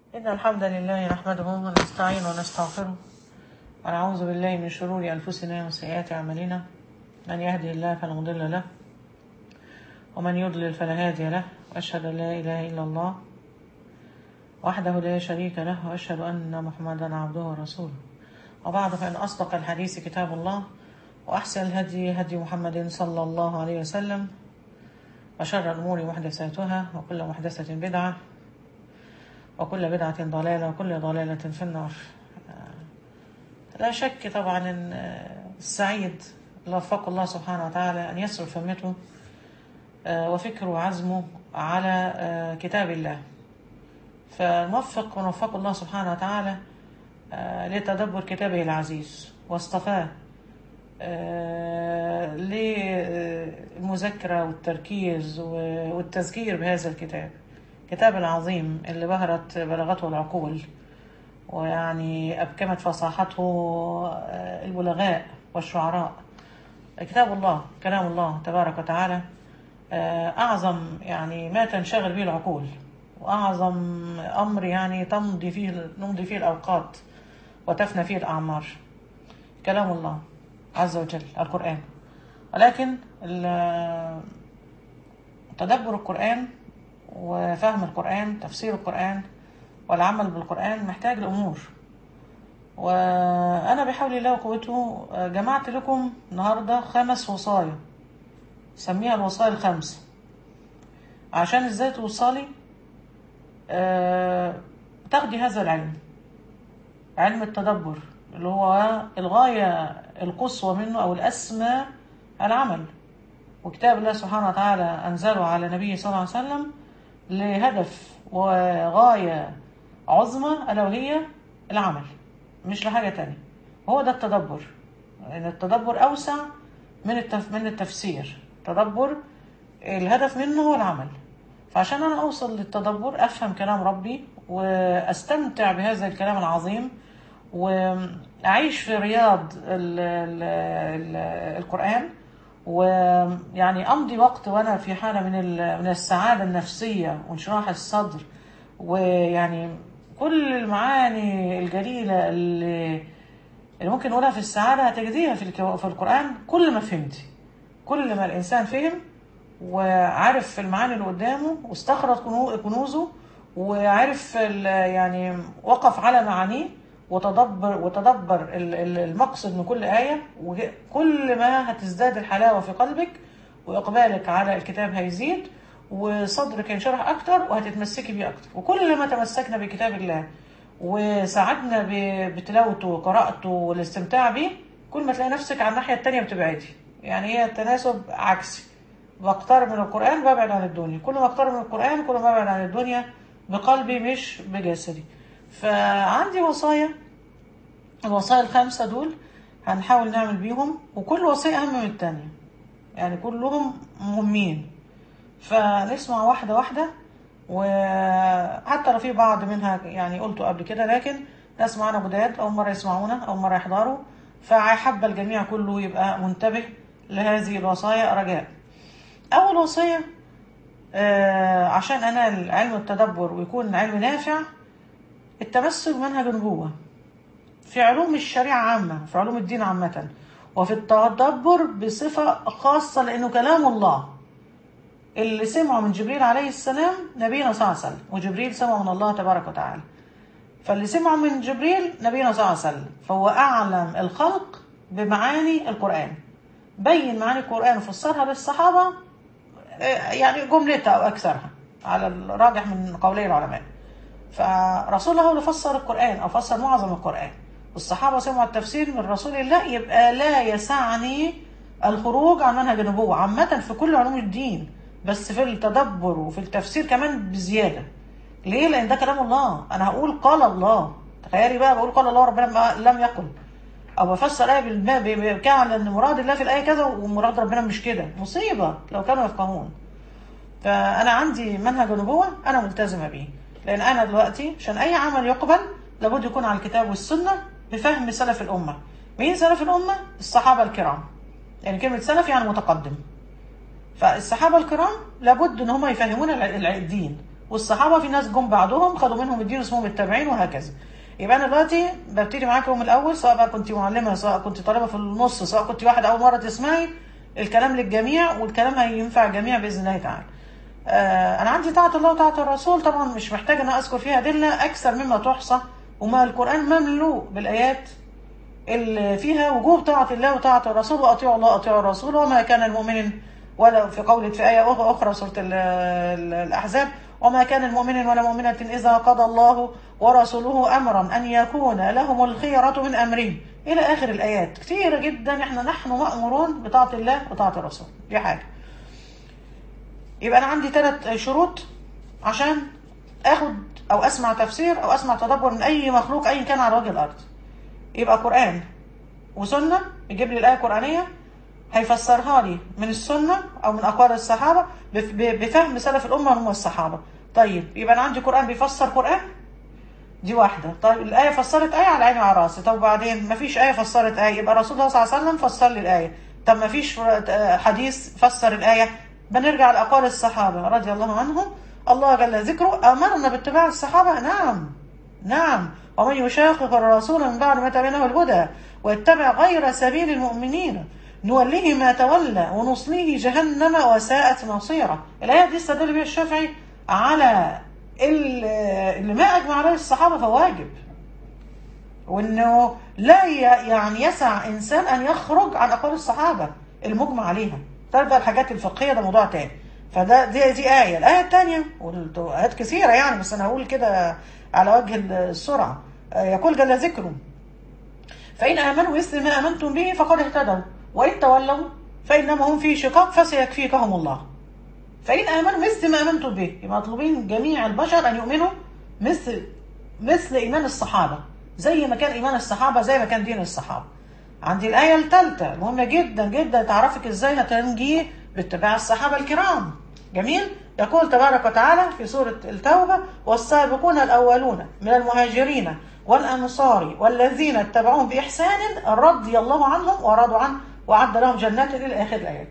إن الحمد لله نحمده ونستعين ونستغفره ونعوذ بالله من شرور أنفسنا وسيئات أعمالنا من يهدي الله فلا مضل له ومن يضلل فلا هادي له وأشهد أن لا إله إلا الله وحده لا شريك له وأشهد أن محمدا عبده ورسوله وبعد فإن أصدق الحديث كتاب الله وأحسن الهدي هدي محمد صلى الله عليه وسلم وشر الأمور محدثاتها وكل محدثة بدعة وكل بدعة ضلالة وكل ضلالة في النار لا شك طبعا أن السعيد اللي وفقه الله سبحانه وتعالى أن يسر همته وفكره وعزمه على كتاب الله فالموفق ونوفق الله سبحانه وتعالى لتدبر كتابه العزيز واصطفاه للمذاكرة والتركيز والتذكير بهذا الكتاب كتاب العظيم اللي بهرت بلغته العقول ويعني أبكمت فصاحته البلغاء والشعراء كتاب الله كلام الله تبارك وتعالى أعظم يعني ما تنشغل به العقول وأعظم أمر يعني تمضي فيه نمضي فيه الأوقات وتفنى فيه الأعمار كلام الله عز وجل القرآن ولكن تدبر القرآن وفهم القرآن تفسير القرآن والعمل بالقرآن محتاج لأمور وأنا بحول الله وقوته جمعت لكم النهاردة خمس وصايا سميها الوصايا الخمس عشان ازاي توصلي أه تاخدي هذا العلم علم التدبر اللي هو الغاية القصوى منه أو الأسمى العمل وكتاب الله سبحانه وتعالى أنزله على نبيه صلى الله عليه وسلم لهدف وغاية عظمى ألا وهي العمل مش لحاجة تانية هو ده التدبر لأن يعني التدبر أوسع من التف... من التفسير التدبر الهدف منه هو العمل فعشان أنا أوصل للتدبر أفهم كلام ربي وأستمتع بهذا الكلام العظيم وأعيش في رياض ال ال ال القرآن ويعني أمضي وقت وأنا في حالة من من السعادة النفسية وانشراح الصدر ويعني كل المعاني الجليلة اللي, اللي ممكن نقولها في السعادة هتجديها في في القرآن كل ما فهمتي كل ما الإنسان فهم وعارف المعاني اللي قدامه واستخرج كنوزه وعارف يعني وقف على معانيه وتدبر وتدبر المقصد من كل آية وكل ما هتزداد الحلاوة في قلبك وإقبالك على الكتاب هيزيد وصدرك هينشرح أكتر وهتتمسكي بيه أكتر وكل ما تمسكنا بكتاب الله وساعدنا بتلاوته وقراءته والاستمتاع بيه كل ما تلاقي نفسك على الناحية التانية بتبعدي يعني هي التناسب عكسي بقترب من القرآن ببعد عن الدنيا كل ما اقترب من القرآن كل ما ببعد عن الدنيا بقلبي مش بجسدي فعندي وصايا الوصايا الخمسة دول هنحاول نعمل بيهم وكل وصية أهم من التانية يعني كلهم مهمين فنسمع واحدة واحدة وحتى لو في بعض منها يعني قلته قبل كده لكن ناس معانا جداد أول مرة يسمعونا أول مرة يحضروا فحب الجميع كله يبقى منتبه لهذه الوصايا رجاء أول وصية آه عشان أنال علم التدبر ويكون علم نافع التمسك بمنهج النبوة في علوم الشريعة عامة في علوم الدين عامة وفي التدبر بصفة خاصة لأنه كلام الله اللي سمعه من جبريل عليه السلام نبينا صلى الله عليه وسلم وجبريل سمعه من الله تبارك وتعالى فاللي سمعه من جبريل نبينا صلى الله عليه وسلم فهو أعلم الخلق بمعاني القرآن بين معاني القرآن وفسرها للصحابة يعني جملتها أو أكثرها على الراجح من قولي العلماء فرسول الله هو اللي فسر القرآن أو فسر معظم القرآن والصحابة سمعوا التفسير من رسول الله يبقى لا يسعني الخروج عن منهج النبوة عامة في كل علوم الدين بس في التدبر وفي التفسير كمان بزيادة ليه؟ لأن ده كلام الله أنا هقول قال الله تخيلي بقى بقول قال الله ربنا لم يقل أو بفسر آية بالماء كان أن مراد الله في الآية كذا ومراد ربنا مش كده مصيبة لو كانوا يفقهون فأنا عندي منهج النبوة أنا ملتزمة بيه لأن أنا دلوقتي عشان أي عمل يقبل لابد يكون على الكتاب والسنة بفهم سلف الأمة مين سلف الأمة؟ الصحابة الكرام يعني كلمة سلف يعني متقدم فالصحابة الكرام لابد ان هم يفهمون الدين والصحابه في ناس جم بعدهم خدوا منهم الدين اسمهم التابعين وهكذا يبقى انا دلوقتي ببتدي معاكم من الاول سواء بقى كنت معلمه سواء كنت طالبه في النص سواء كنت واحده اول مره تسمعي الكلام للجميع والكلام هينفع الجميع باذن الله تعالى آه انا عندي طاعه الله وطاعه الرسول طبعا مش محتاجه ان اذكر فيها ادله اكثر مما تحصى وما القران مملوء بالايات اللي فيها وجوب طاعة الله وطاعة الرسول وأطيعوا الله وأطيعوا الرسول وما كان المؤمن ولا في قول في آية أخرى سورة ال- ال- الأحزاب وما كان المؤمن ولا مؤمنة إذا قضى الله ورسوله أمرا أن يكون لهم الخيرة من أمرهم إلى آخر الآيات كثيرة جدا إحنا نحن مأمورون بطاعة الله وطاعة الرسول دي حاجة يبقى أنا عندي ثلاث شروط عشان آخد أو أسمع تفسير أو أسمع تدبر من أي مخلوق أي كان على وجه الأرض يبقى قرآن وسنة يجيب لي الآية القرآنية هيفسرها لي من السنة أو من أقوال الصحابة بف- ب- بفهم سلف الأمة هم الصحابة طيب يبقى أنا عندي قرآن بيفسر قرآن دي واحدة طيب الآية فسرت آية على عيني وعلى راسي طب وبعدين مفيش آية فسرت آية يبقى رسول الله صلى الله عليه وسلم فسر لي الآية طب مفيش آه، حديث فسر الآية بنرجع لأقوال الصحابة رضي الله عنهم الله جل ذكره أمرنا باتباع الصحابة نعم نعم ومن يشاقق الرسول من بعد ما تبين له الهدى ويتبع غير سبيل المؤمنين نوليه ما تولى ونصليه جهنم وساءت مصيره الآية دي استدل بها الشافعي على ال- اللي ما أجمع عليه الصحابة فواجب وانه لا ي- يعني يسع انسان ان يخرج عن اقوال الصحابه المجمع عليها طيب بقى الحاجات الفقهيه ده موضوع تاني فده دي دي ايه الايه الثانيه وايات كثيره يعني بس انا هقول كده على وجه السرعه آه، يقول جل ذكره فإن آمنوا مثل ما آمنتم به فقد اهتدوا وإن تولوا فإنما هم في شقاق فسيكفيكهم الله فإن آمنوا مثل ما آمنتم به يبقى مطلوبين جميع البشر أن يؤمنوا مثل مثل إيمان الصحابة زي ما كان إيمان الصحابة زي ما كان دين الصحابة عندي الآية الثالثة مهمة جدا جدا تعرفك إزاي هتنجي باتباع الصحابة الكرام جميل يقول تبارك وتعالى في سورة التوبة والسابقون الأولون من المهاجرين والأنصار والذين اتبعوهم بإحسان رضي الله عنهم ورضوا عنه وعد لهم جنات إلى آخر الآيات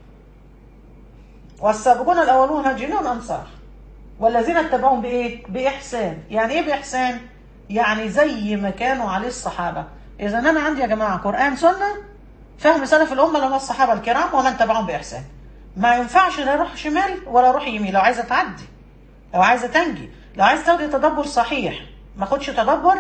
والسابقون الأولون المهاجرين والأنصار والذين اتبعوهم بإيه؟ بإحسان يعني إيه بإحسان؟ يعني زي ما كانوا عليه الصحابة إذا أنا عندي يا جماعة قرآن سنة فهم سلف الأمة اللي هم الصحابة الكرام ومن تبعهم بإحسان ما ينفعش لا أروح شمال ولا أروح يمين لو عايزة تعدي لو عايزة تنجي لو عايز تاخدي تدبر صحيح ما اخدش تدبر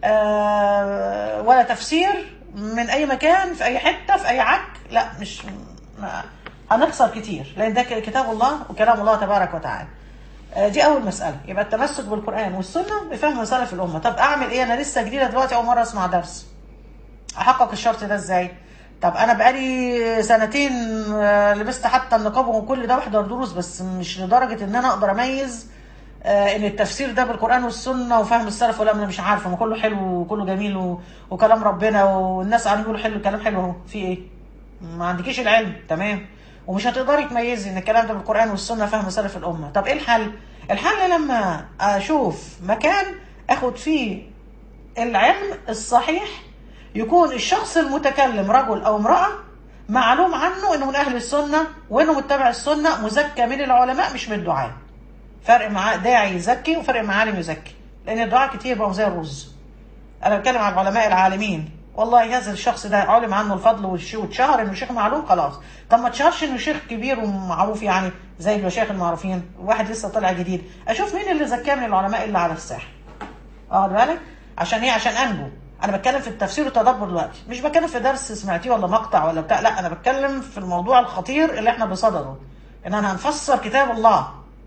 آه ولا تفسير من أي مكان في أي حتة في أي عك لا مش ما هنخسر كتير لأن ده كتاب الله وكلام الله تبارك وتعالى آه، دي اول مساله يبقى التمسك بالقران والسنه بفهم سلف الامه طب اعمل ايه انا لسه جديده دلوقتي اول مره اسمع درس احقق الشرط ده ازاي طب انا بقالي سنتين آه، لبست حتى النقاب وكل ده بحضر دروس بس مش لدرجه ان انا اقدر اميز آه، ان التفسير ده بالقران والسنه وفهم السلف ولا انا مش عارفه ما كله حلو وكله جميل و... وكلام ربنا والناس قاعدين يقولوا حلو كلام حلو اهو في ايه ما عندكيش العلم تمام ومش هتقدري تميزي ان الكلام ده بالقران والسنه فهم سلف الامه طب ايه الحل الحل لما اشوف مكان اخد فيه العلم الصحيح يكون الشخص المتكلم رجل او امراه معلوم عنه انه من اهل السنه وانه متبع السنه مزكى من العلماء مش من الدعاء فرق مع داعي يزكي وفرق مع عالم يزكي لان الدعاء كتير بقوا زي الرز انا بتكلم عن العلماء العالمين والله هذا الشخص ده علم عنه الفضل والش- واتشهر انه شيخ معلوم خلاص طب ما اتشهرش انه شيخ كبير ومعروف يعني زي المشايخ المعروفين واحد لسه طالع جديد اشوف مين اللي زكاه من العلماء اللي على الساحه واخد بالك عشان ايه عشان انجو انا بتكلم في التفسير والتدبر دلوقتي مش بتكلم في درس سمعتيه ولا مقطع ولا بتاع لا انا بتكلم في الموضوع الخطير اللي احنا بصدده ان انا هنفسر كتاب الله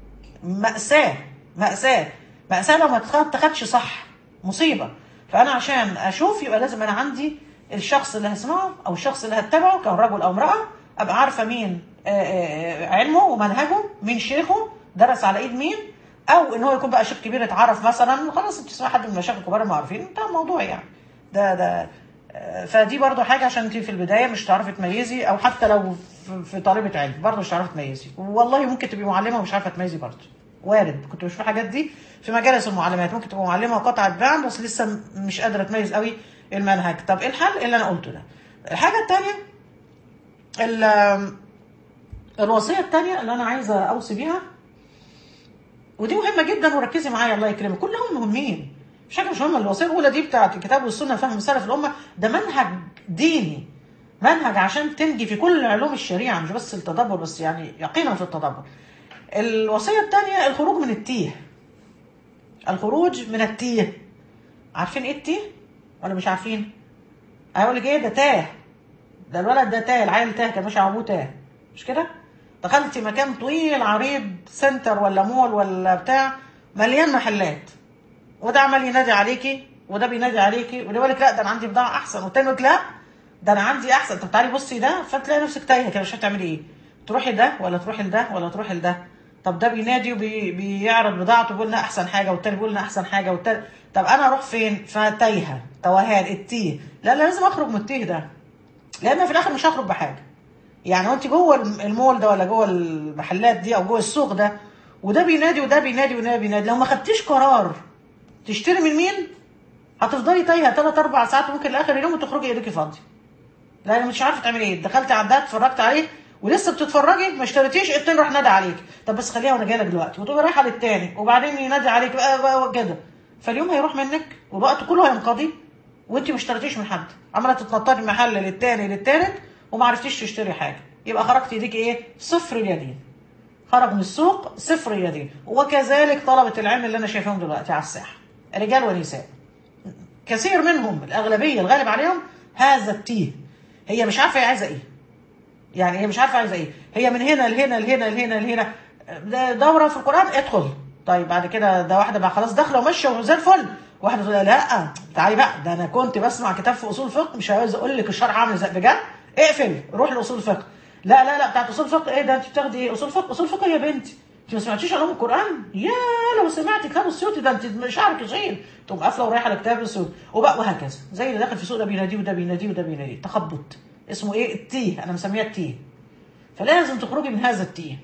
مأساة مأساة مأساة لو ما اتخدش صح مصيبة فأنا عشان أشوف يبقى لازم أنا عندي الشخص اللي هسمعه أو الشخص اللي هتبعه كان رجل أو امرأة أبقى عارفة مين آه، آه، علمه ومنهجه مين شيخه درس على إيد مين أو إن هو يكون بقى شيخ كبير اتعرف مثلا خلاص أنت تسمع حد من المشايخ الكبار المعروفين انتهى الموضوع يعني ده ده آه، فدي برضو حاجة عشان انت في البداية مش تعرفي تميزي او حتى لو في- في طالبة علم برضو مش هتعرفي تميزي والله ممكن تبقي معلمة ومش عارفة تميزي برضو وارد كنت بشوف الحاجات دي في مجالس المعلمات ممكن تبقى معلمة وقطعة باع بس لسه م- مش قادرة تميز قوي المنهج طب ايه الحل اللي انا قلته ده الحاجة التانية ال- الوصية التانية اللي انا عايزة اوصي بيها ودي مهمه جدا وركزي معايا الله يكرمك كلهم مهمين مش حاجه مش مهمه الوصيه الاولى دي بتاعت الكتاب والسنه فهم سلف الامه ده منهج ديني منهج عشان تنجي في كل علوم الشريعه مش بس التدبر بس يعني يقينا في التدبر الوصيه الثانيه الخروج من التيه الخروج من التيه عارفين ايه التيه ولا مش عارفين هيقول لك ايه ده تاه ده الولد ده تاه العيل تاه كان ماشي على ابوه تاه مش كده دخلتي مكان طويل عريض سنتر ولا مول ولا بتاع مليان محلات وده عمال ينادي عليكي وده بينادي عليكي وده يقول لك لا ده انا عندي بضاعه احسن والتاني يقول لك لا ده انا عندي احسن طب تعالي بصي ده فتلاقي نفسك تايهه كده مش هتعملي ايه تروحي ده ولا تروحي لده ولا تروحي لده طب ده بينادي وبيعرض بضاعته بيقول لنا احسن حاجه والتاني بيقول لنا احسن حاجه والتاني طب انا اروح فين فتايهه توهان التيه لا لا لازم اخرج من التيه ده لان في الاخر مش هخرج بحاجه يعني وانت جوه المول ده ولا جوه المحلات دي او جوه السوق ده وده بينادي وده بينادي وده بينادي لو ما خدتيش قرار تشتري من مين هتفضلي تايهه ثلاث اربع ساعات ممكن لاخر اليوم وتخرجي ايديكي فاضيه لان مش عارفه تعملي ايه دخلتي على ده اتفرجت عليه ولسه بتتفرجي ما اشتريتيش التاني راح نادي عليك طب بس خليها وانا جايه لك دلوقتي وتقومي رايحه للتاني وبعدين ينادي عليك بقى, بقى كده فاليوم هيروح منك والوقت كله هينقضي وانت ما اشتريتيش من حد عماله تتنططي من محل للتاني للتالت وما عرفتيش تشتري حاجه يبقى خرجت ايديك ايه صفر اليدين خرج من السوق صفر اليدين وكذلك طلبه العلم اللي انا شايفاهم دلوقتي على الساحه رجال ونساء كثير منهم الاغلبيه الغالب عليهم هذا التيه هي مش عارفه هي عايزه ايه يعني هي مش عارفه عايزه ايه هي من هنا لهنا لهنا لهنا لهنا ده دوره في القران ادخل طيب بعد كده ده واحده بقى خلاص داخله وماشيه وزي الفل واحده تقول لا تعالي بقى ده انا كنت بسمع كتاب في اصول الفقه مش عايز اقول لك الشرع عامل ازاي بجد اقفل روح لاصول الفقه لا لا لا بتاعت اصول الفقه ايه ده انت بتاخدي ايه اصول فقه اصول فقه يا بنتي انت ما سمعتيش علوم القران يا لو سمعتي كتاب السيوطي ده انت شعرك يشيل تقوم قافله ورايحه لكتاب السيوطي وبقى وهكذا زي اللي داخل في سوق ده بيناديه وده بيناديه وده بيناديه تخبط اسمه ايه التيه انا مسميها التيه فلازم تخرجي من هذا التيه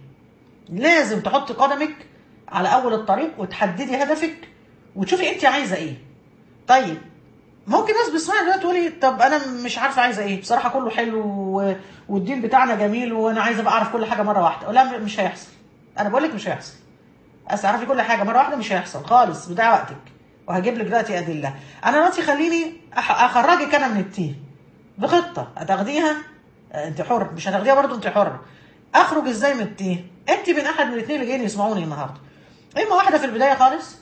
لازم تحطي قدمك على اول الطريق وتحددي هدفك وتشوفي انت عايزه ايه طيب ممكن ناس بتسمعي دلوقتي تقولي طب انا مش عارفه عايزه ايه بصراحه كله حلو و... والدين بتاعنا جميل وانا عايزه بقى اعرف كل حاجه مره واحده لا مش هيحصل انا بقول لك مش هيحصل بس تعرفي كل حاجه مره واحده مش هيحصل خالص بتاع وقتك وهجيب لك دلوقتي ادله انا دلوقتي خليني أح... اخرجك انا من التيه بخطه هتاخديها انت حر مش هتاخديها برضه انت حر اخرج ازاي من التيه انت من احد من الاثنين اللي جايين يسمعوني النهارده اما واحده في البدايه خالص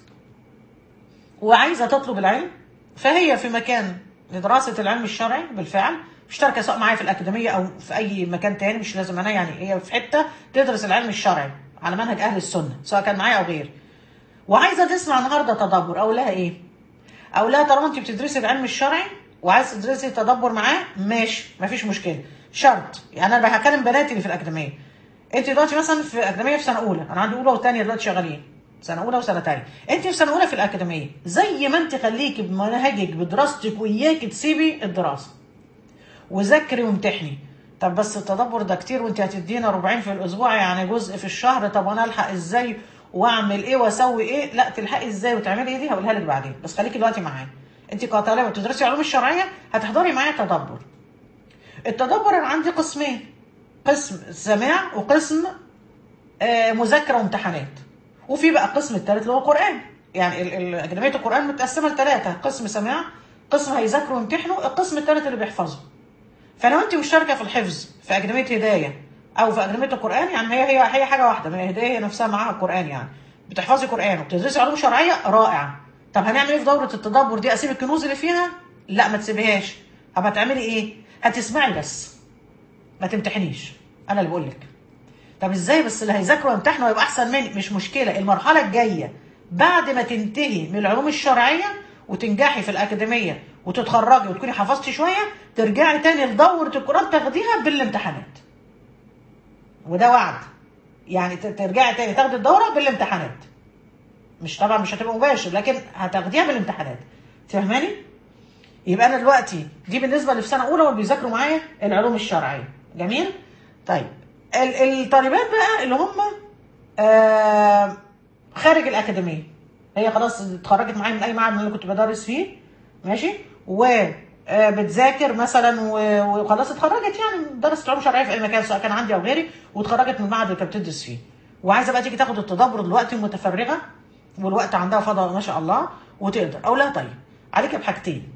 وعايزه تطلب العلم فهي في مكان لدراسه العلم الشرعي بالفعل مشتركه سواء معايا في الاكاديميه او في اي مكان تاني مش لازم انا يعني هي في حته تدرس العلم الشرعي على منهج اهل السنه سواء كان معايا او غيري وعايزه تسمع النهارده تدبر او لها ايه او لا طالما انت بتدرسي العلم الشرعي وعايزه تدرسي تدبر معاه ماشي مفيش مشكله شرط يعني انا هكلم بناتي اللي في الاكاديميه انت دلوقتي مثلا في اكاديميه في سنه اولى انا عندي اولى وثانيه دلوقتي شغالين سنه اولى وسنه ثانيه انت في سنه اولى في الاكاديميه زي ما انت خليكي بمنهجك بدراستك واياكي تسيبي الدراسه وذاكري وامتحني طب بس التدبر ده كتير وانت هتدينا ربعين في الاسبوع يعني جزء في الشهر طب وانا الحق ازاي واعمل ايه واسوي ايه لا تلحقي ازاي وتعملي ايه دي هقولها لك بعدين بس خليكي دلوقتي معايا انت كطالبه بتدرسي علوم الشرعيه هتحضري معايا تدبر التدبر انا عندي قسمين قسم سماع وقسم آه مذاكره وامتحانات وفي بقى القسم الثالث اللي هو القران يعني اكاديميه القران متقسمه لثلاثه قسم سماع قسم هيذاكروا ويمتحنوا القسم الثالث اللي بيحفظوا فلو انت مشتركه في الحفظ في اكاديميه هدايه او في اكاديميه القران يعني هي هي هي حاجه واحده ما هي هدايه هي نفسها معاها القران يعني بتحفظي قران وبتدرسي علوم شرعيه رائع طب هنعمل ايه في دوره التدبر دي اسيب الكنوز اللي فيها لا ما تسيبيهاش طب هتعملي ايه هتسمعي بس ما تمتحنيش انا اللي بقول لك طب ازاي بس اللي هيذاكروا ويمتحنوا هيبقى احسن مني مش مشكله المرحله الجايه بعد ما تنتهي من العلوم الشرعيه وتنجحي في الاكاديميه وتتخرجي وتكوني حفظتي شويه ترجعي تاني لدوره القران تاخديها بالامتحانات وده وعد يعني ترجعي تاني تاخدي الدوره بالامتحانات مش طبعا مش هتبقى مباشر لكن هتاخديها بالامتحانات فاهماني يبقى انا دلوقتي دي بالنسبه اللي في سنه اولى واللي بيذاكروا معايا العلوم الشرعيه جميل طيب الطالبات بقى اللي هم آه خارج الاكاديميه هي خلاص اتخرجت معايا من اي معهد من اللي كنت بدرس فيه ماشي و بتذاكر مثلا وخلاص اتخرجت يعني درست علوم شرعيه في اي مكان سواء كان عندي او غيري واتخرجت من المعهد اللي كانت بتدرس فيه وعايزه بقى تيجي تاخد التدبر دلوقتي متفرغه والوقت عندها فضاء ما شاء الله وتقدر او لا طيب عليك بحاجتين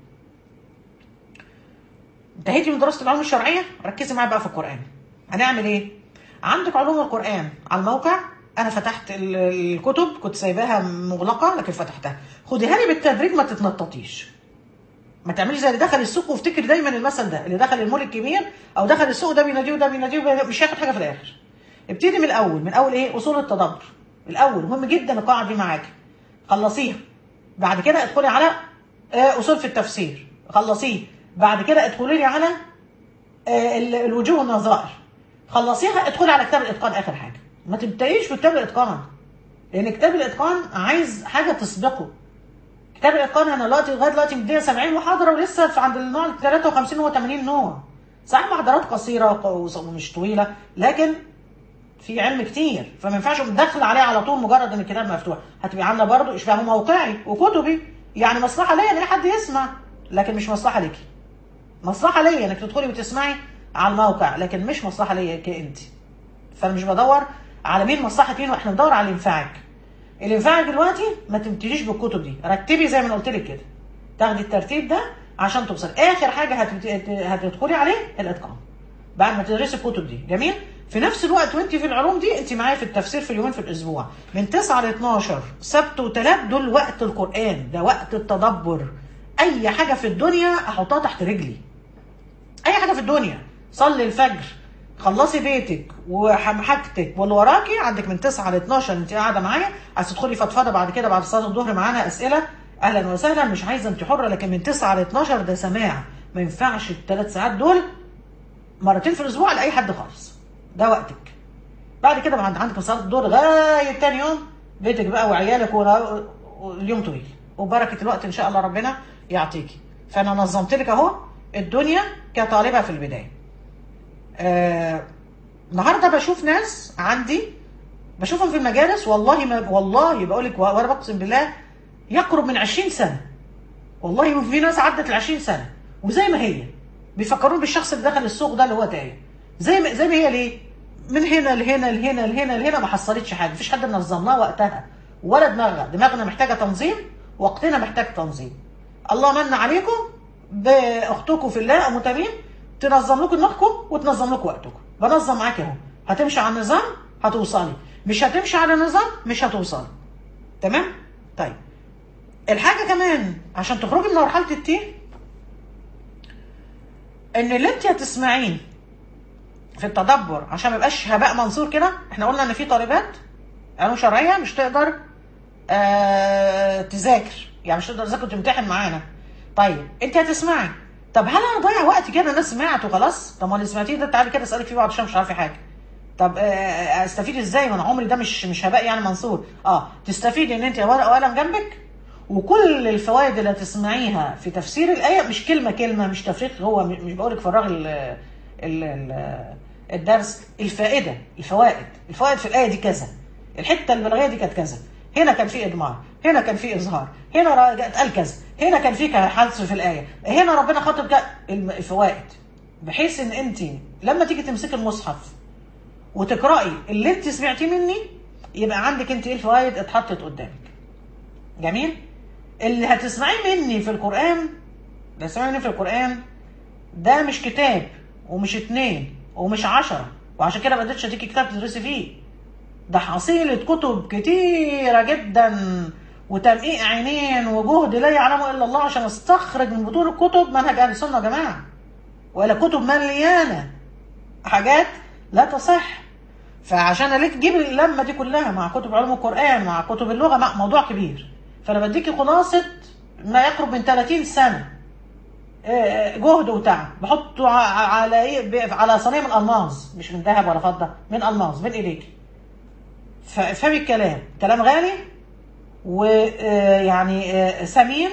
انتهيتي من دراسه العلوم الشرعيه ركزي معايا بقى في القران هنعمل ايه عندك علوم القران على الموقع انا فتحت ال- الكتب كنت سايباها مغلقه لكن فتحتها خديها لي بالتدريج ما تتنططيش ما تعمليش زي اللي دخل السوق وافتكر دايما المثل ده اللي دخل المول الكبير او دخل السوق ده بيناديه وده بيناديه وبيناديه، مش هياخد حاجه في الاخر ابتدي من الاول من اول ايه اصول التدبر الاول مهم جدا القاعده دي معاكي خلصيها بعد كده ادخلي على آه، اصول في التفسير خلصيه بعد كده ادخلي لي على آه، ال- الوجوه والنظائر خلصيها ادخلي على كتاب الاتقان اخر حاجه ما تبتديش في كتاب الاتقان لان كتاب الاتقان عايز حاجه تسبقه كتاب الاتقان انا دلوقتي لغايه دلوقتي مديه 70 محاضره ولسه في عند النوع 53 و 80 نوع صحيح محاضرات قصيره ومش طويله لكن في علم كتير فما ينفعش داخل عليه على طول مجرد ان الكتاب مفتوح هتبقى عامله برضه اشباه موقعي وكتبي يعني مصلحه ليا ان اي حد يسمع لكن مش مصلحه ليكي مصلحه ليا انك تدخلي وتسمعي على الموقع لكن مش مصلحه ليا انت فانا مش بدور على مين مصلحه مين واحنا بندور على اللي ينفعك اللي ينفعك دلوقتي ما تبتديش بالكتب دي رتبي زي ما أنا قلت لك كده تاخدي الترتيب ده عشان توصل اخر حاجه هتبت- هتدخلي عليه الاتقان بعد ما تدرسي الكتب دي جميل في نفس الوقت وانت في العلوم دي انت معايا في التفسير في اليومين في الاسبوع من 9 ل 12 سبت وثلاث دول وقت القران ده وقت التدبر اي حاجه في الدنيا احطها تحت رجلي اي حاجه في الدنيا صلي الفجر خلصي بيتك وحاجتك واللي وراكي عندك من 9 ل 12 انت قاعده معايا عايزه تدخلي فضفضه بعد كده بعد صلاه الظهر معانا اسئله اهلا وسهلا مش عايزه انت حره لكن من 9 ل 12 ده سماع ما ينفعش الثلاث ساعات دول مرتين في الاسبوع لاي حد خالص ده وقتك بعد كده بعد عندك صلاه الظهر لغايه تاني يوم بيتك بقى وعيالك ولا- واليوم طويل وبركه الوقت ان شاء الله ربنا يعطيكي فانا نظمت لك اهو الدنيا كطالبه في البدايه آه النهارده بشوف ناس عندي بشوفهم في المجالس والله ما والله بقول لك وانا بقسم بالله يقرب من 20 سنه والله في ناس عدت ال 20 سنه وزي ما هي بيفكرون بالشخص اللي دخل السوق ده اللي هو تايه زي ما زي ما هي ليه؟ من هنا لهنا لهنا لهنا لهنا ما حصلتش حاجه مفيش حد نظم لها وقتها ولا دماغها دماغنا محتاجه تنظيم وقتنا محتاج تنظيم الله من عليكم باختكم في الله ام تميم تنظم لكم دماغكم وتنظم لكم وقتكم بنظم معاك اهو هتمشي على النظام هتوصلي مش هتمشي على النظام مش هتوصلي تمام طيب الحاجه كمان عشان تخرجي من مرحله التيه ان اللي انت هتسمعيه في التدبر عشان ما يبقاش هباء منصور كده احنا قلنا ان في طالبات علوم شرعيه مش تقدر آه تذاكر يعني مش تقدر تذاكر وتمتحن معانا طيب انت هتسمعي طب هل انا اضيع وقت كده انا سمعت وخلاص طب ما اللي سمعتيه ده تعالي كده اسالك فيه بعض عشان مش عارفه حاجه طب آه، استفيد ازاي ما انا عمري ده مش مش هباء يعني منصور اه تستفيدي ان انت ورقه وقلم جنبك وكل الفوائد اللي هتسمعيها في تفسير الايه مش كلمه كلمه مش تفريغ هو مش مش بقولك فرغ ال ال ال الدرس الفائده الفوائد الفوائد في الايه دي كذا الحته البلاغيه دي كانت كذا هنا كان في اضمار هنا كان في اظهار هنا را- اتقال كذا هنا كان في حدث في الايه هنا ربنا خاطب كذا الم- الفوائد بحيث ان انت لما تيجي تمسكي المصحف وتقراي اللي انت سمعتيه مني يبقى عندك انت ايه الفوائد اتحطت قدامك جميل اللي هتسمعيه مني في القران اللي هتسمعيه مني في القران ده مش كتاب ومش اتنين ومش عشرة وعشان كده ما قدرتش اديكي كتاب تدرسي فيه ده حصيلة كتب كتيرة جدا وتمقيق عينين وجهد لا يعلمه الا الله عشان استخرج من بطون الكتب منهج اهل السنه يا جماعه ولا كتب مليانه حاجات لا تصح فعشان ليه تجيب اللمه دي كلها مع كتب علوم القران مع كتب اللغه مع موضوع كبير فانا بديكي خلاصه ما يقرب من 30 سنه آه، جهد وتعب بحطه ع- على ايه ب- على صينيه من الماظ مش من ذهب ولا فضه من الماظ بين ايديك فافهمي الكلام كلام غالي ويعني ثمين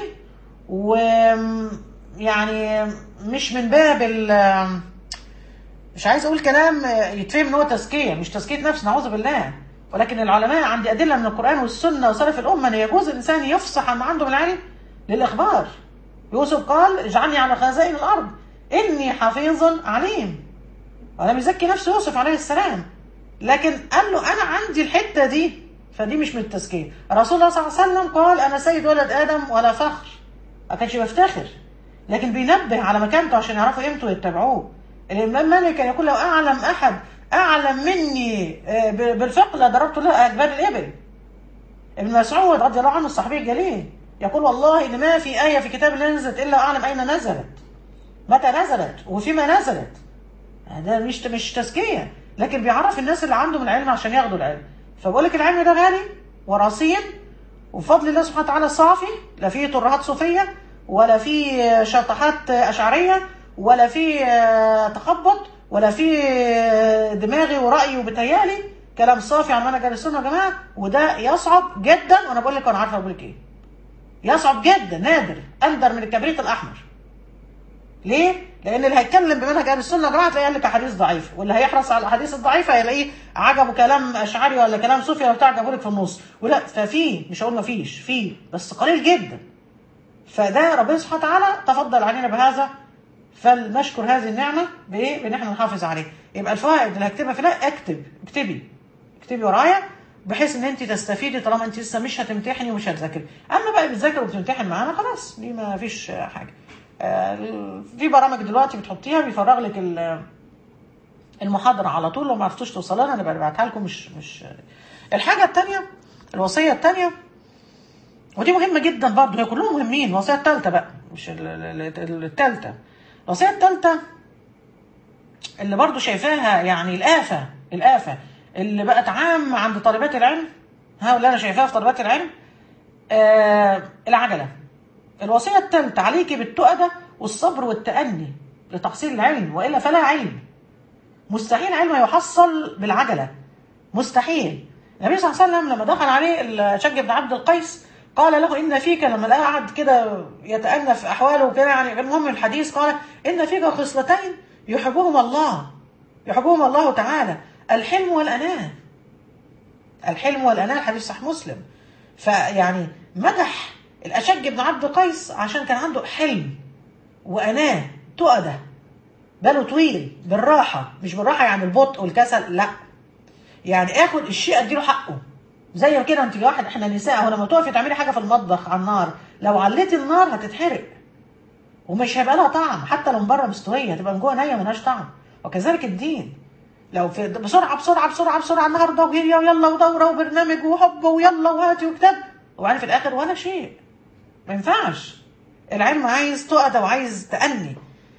ويعني مش من باب ال مش عايز اقول كلام يتفهم ان هو تزكيه مش تزكيه نفس نعوذ بالله ولكن العلماء عندي ادله من القران والسنه وسلف الامه ان يجوز الانسان يفصح عن ما عنده من العلم للاخبار يوسف قال اجعلني على خزائن الارض اني حفيظ عليم ولم يزكي نفسه يوسف عليه السلام لكن قال له انا عندي الحته دي فدي مش من التزكيه رسول الله صلى الله عليه وسلم قال انا سيد ولد ادم ولا فخر ما كانش بيفتخر لكن بينبه على مكانته عشان يعرفوا قيمته ويتبعوه الامام مالك كان يقول لو اعلم احد اعلم مني آه، ب- بالفقه لضربت له اجبال الابل ابن مسعود رضي الله عنه الصحابي الجليل يقول والله ان ما في ايه في كتاب الله نزلت الا اعلم اين نزلت متى نزلت وفيما نزلت ده مش مش تزكيه لكن بيعرف الناس اللي عندهم العلم عشان ياخدوا العلم فبقول لك العلم ده غالي ورصين وبفضل الله سبحانه وتعالى صافي لا فيه ترهات صوفيه ولا فيه شطحات اشعريه ولا فيه تخبط ولا فيه دماغي ورايي وبتهيالي كلام صافي عن منهج اهل السنه يا جماعه وده يصعب جدا وانا بقول لك انا عارفه اقول لك ايه يصعب جدا نادر اندر من الكبريت الاحمر ليه؟ لأن اللي هيتكلم بمنهج أهل السنة يا جماعة تلاقيه قال لك أحاديث ضعيفة، واللي هيحرص على الأحاديث الضعيفة هيلاقيه عجبه كلام أشعري ولا كلام صوفي ولا بتاع جابه لك في النص، ولا ففي مش هقول مفيش، في بس قليل جدا. فده ربنا سبحانه وتعالى تفضل علينا بهذا فلنشكر هذه النعمة بإيه؟ بإن احنا نحافظ عليها. يبقى الفوائد اللي هكتبها في ده اكتب، اكتبي. اكتبي ورايا بحيث ان انت تستفيدي طالما انت لسه مش هتمتحني ومش هتذاكري. اما بقى بتذاكر وبتمتحن معانا خلاص دي ما فيش حاجة. آه، في برامج دلوقتي بتحطيها بيفرغ لك ال- المحاضرة على طول لو ما عرفتوش توصلها لنا نبقى نبعتها لكم مش مش الحاجة التانية الوصية التانية ودي مهمة جدا برضه هي كلهم مهمين الوصية التالتة بقى مش ال- ال- ال- التالتة الوصية التالتة اللي برضه شايفاها يعني الآفة الآفة اللي بقت عام عند طالبات العلم ها واللي أنا شايفاها في طالبات العلم آه العجلة الوصية الثالثة عليك بالتؤدة والصبر والتأني لتحصيل العلم وإلا فلا علم مستحيل علم يحصل بالعجلة مستحيل النبي صلى الله عليه وسلم لما دخل عليه الشج بن عبد القيس قال له إن فيك لما لقى قعد كده يتأنى في أحواله وكده يعني المهم الحديث قال إن فيك خصلتين يحبهم الله يحبهم الله تعالى الحلم والأناة الحلم والأناة الحديث صح مسلم فيعني مدح الأشج بن عبد قيس عشان كان عنده حلم وأناة تؤدة باله طويل بالراحة مش بالراحة يعني البطء والكسل لا يعني اخد الشيء اديله حقه زي ما كده انت واحد احنا نساء هو لما تقفي تعملي حاجه في المطبخ على النار لو عليتي النار هتتحرق ومش هيبقى لها طعم حتى لو من بره مستويه هتبقى من جوه نيه ملهاش طعم وكذلك الدين لو في بسرعه بسرعه بسرعه بسرعه النهارده وجري ويلا ودوره وبرنامج وحب ويلا وهاتي وكتاب وبعدين في الاخر ولا شيء ما ينفعش العلم عايز تؤدى وعايز تأني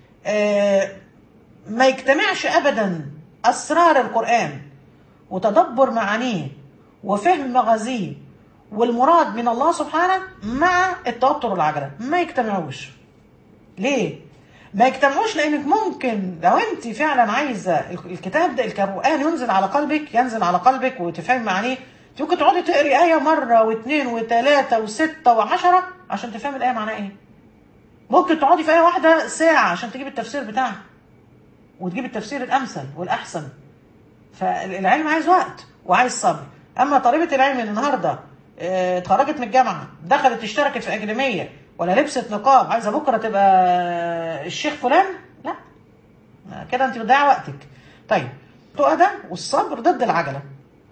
آه ما يجتمعش ابدا اسرار القران وتدبر معانيه وفهم مغازيه والمراد من الله سبحانه مع التوتر والعجله ما يجتمعوش ليه ما يجتمعوش لانك ممكن لو انت فعلا عايزه الكتاب ده القران ينزل على قلبك ينزل على قلبك وتفهم معانيه انت ممكن تقعدي تقري ايه مره واثنين وثلاثه وسته وعشره عشان تفهم الايه معناها ايه ممكن تقعدي في ايه واحده ساعه عشان تجيب التفسير بتاعها وتجيب التفسير الامثل والاحسن فالعلم عايز وقت وعايز صبر اما طالبه العلم اللي النهارده اه، اتخرجت من الجامعه دخلت اشتركت في اكاديميه ولا لبست نقاب عايزه بكره تبقى الشيخ فلان لا كده انت بتضيع وقتك طيب التؤدى والصبر ضد العجله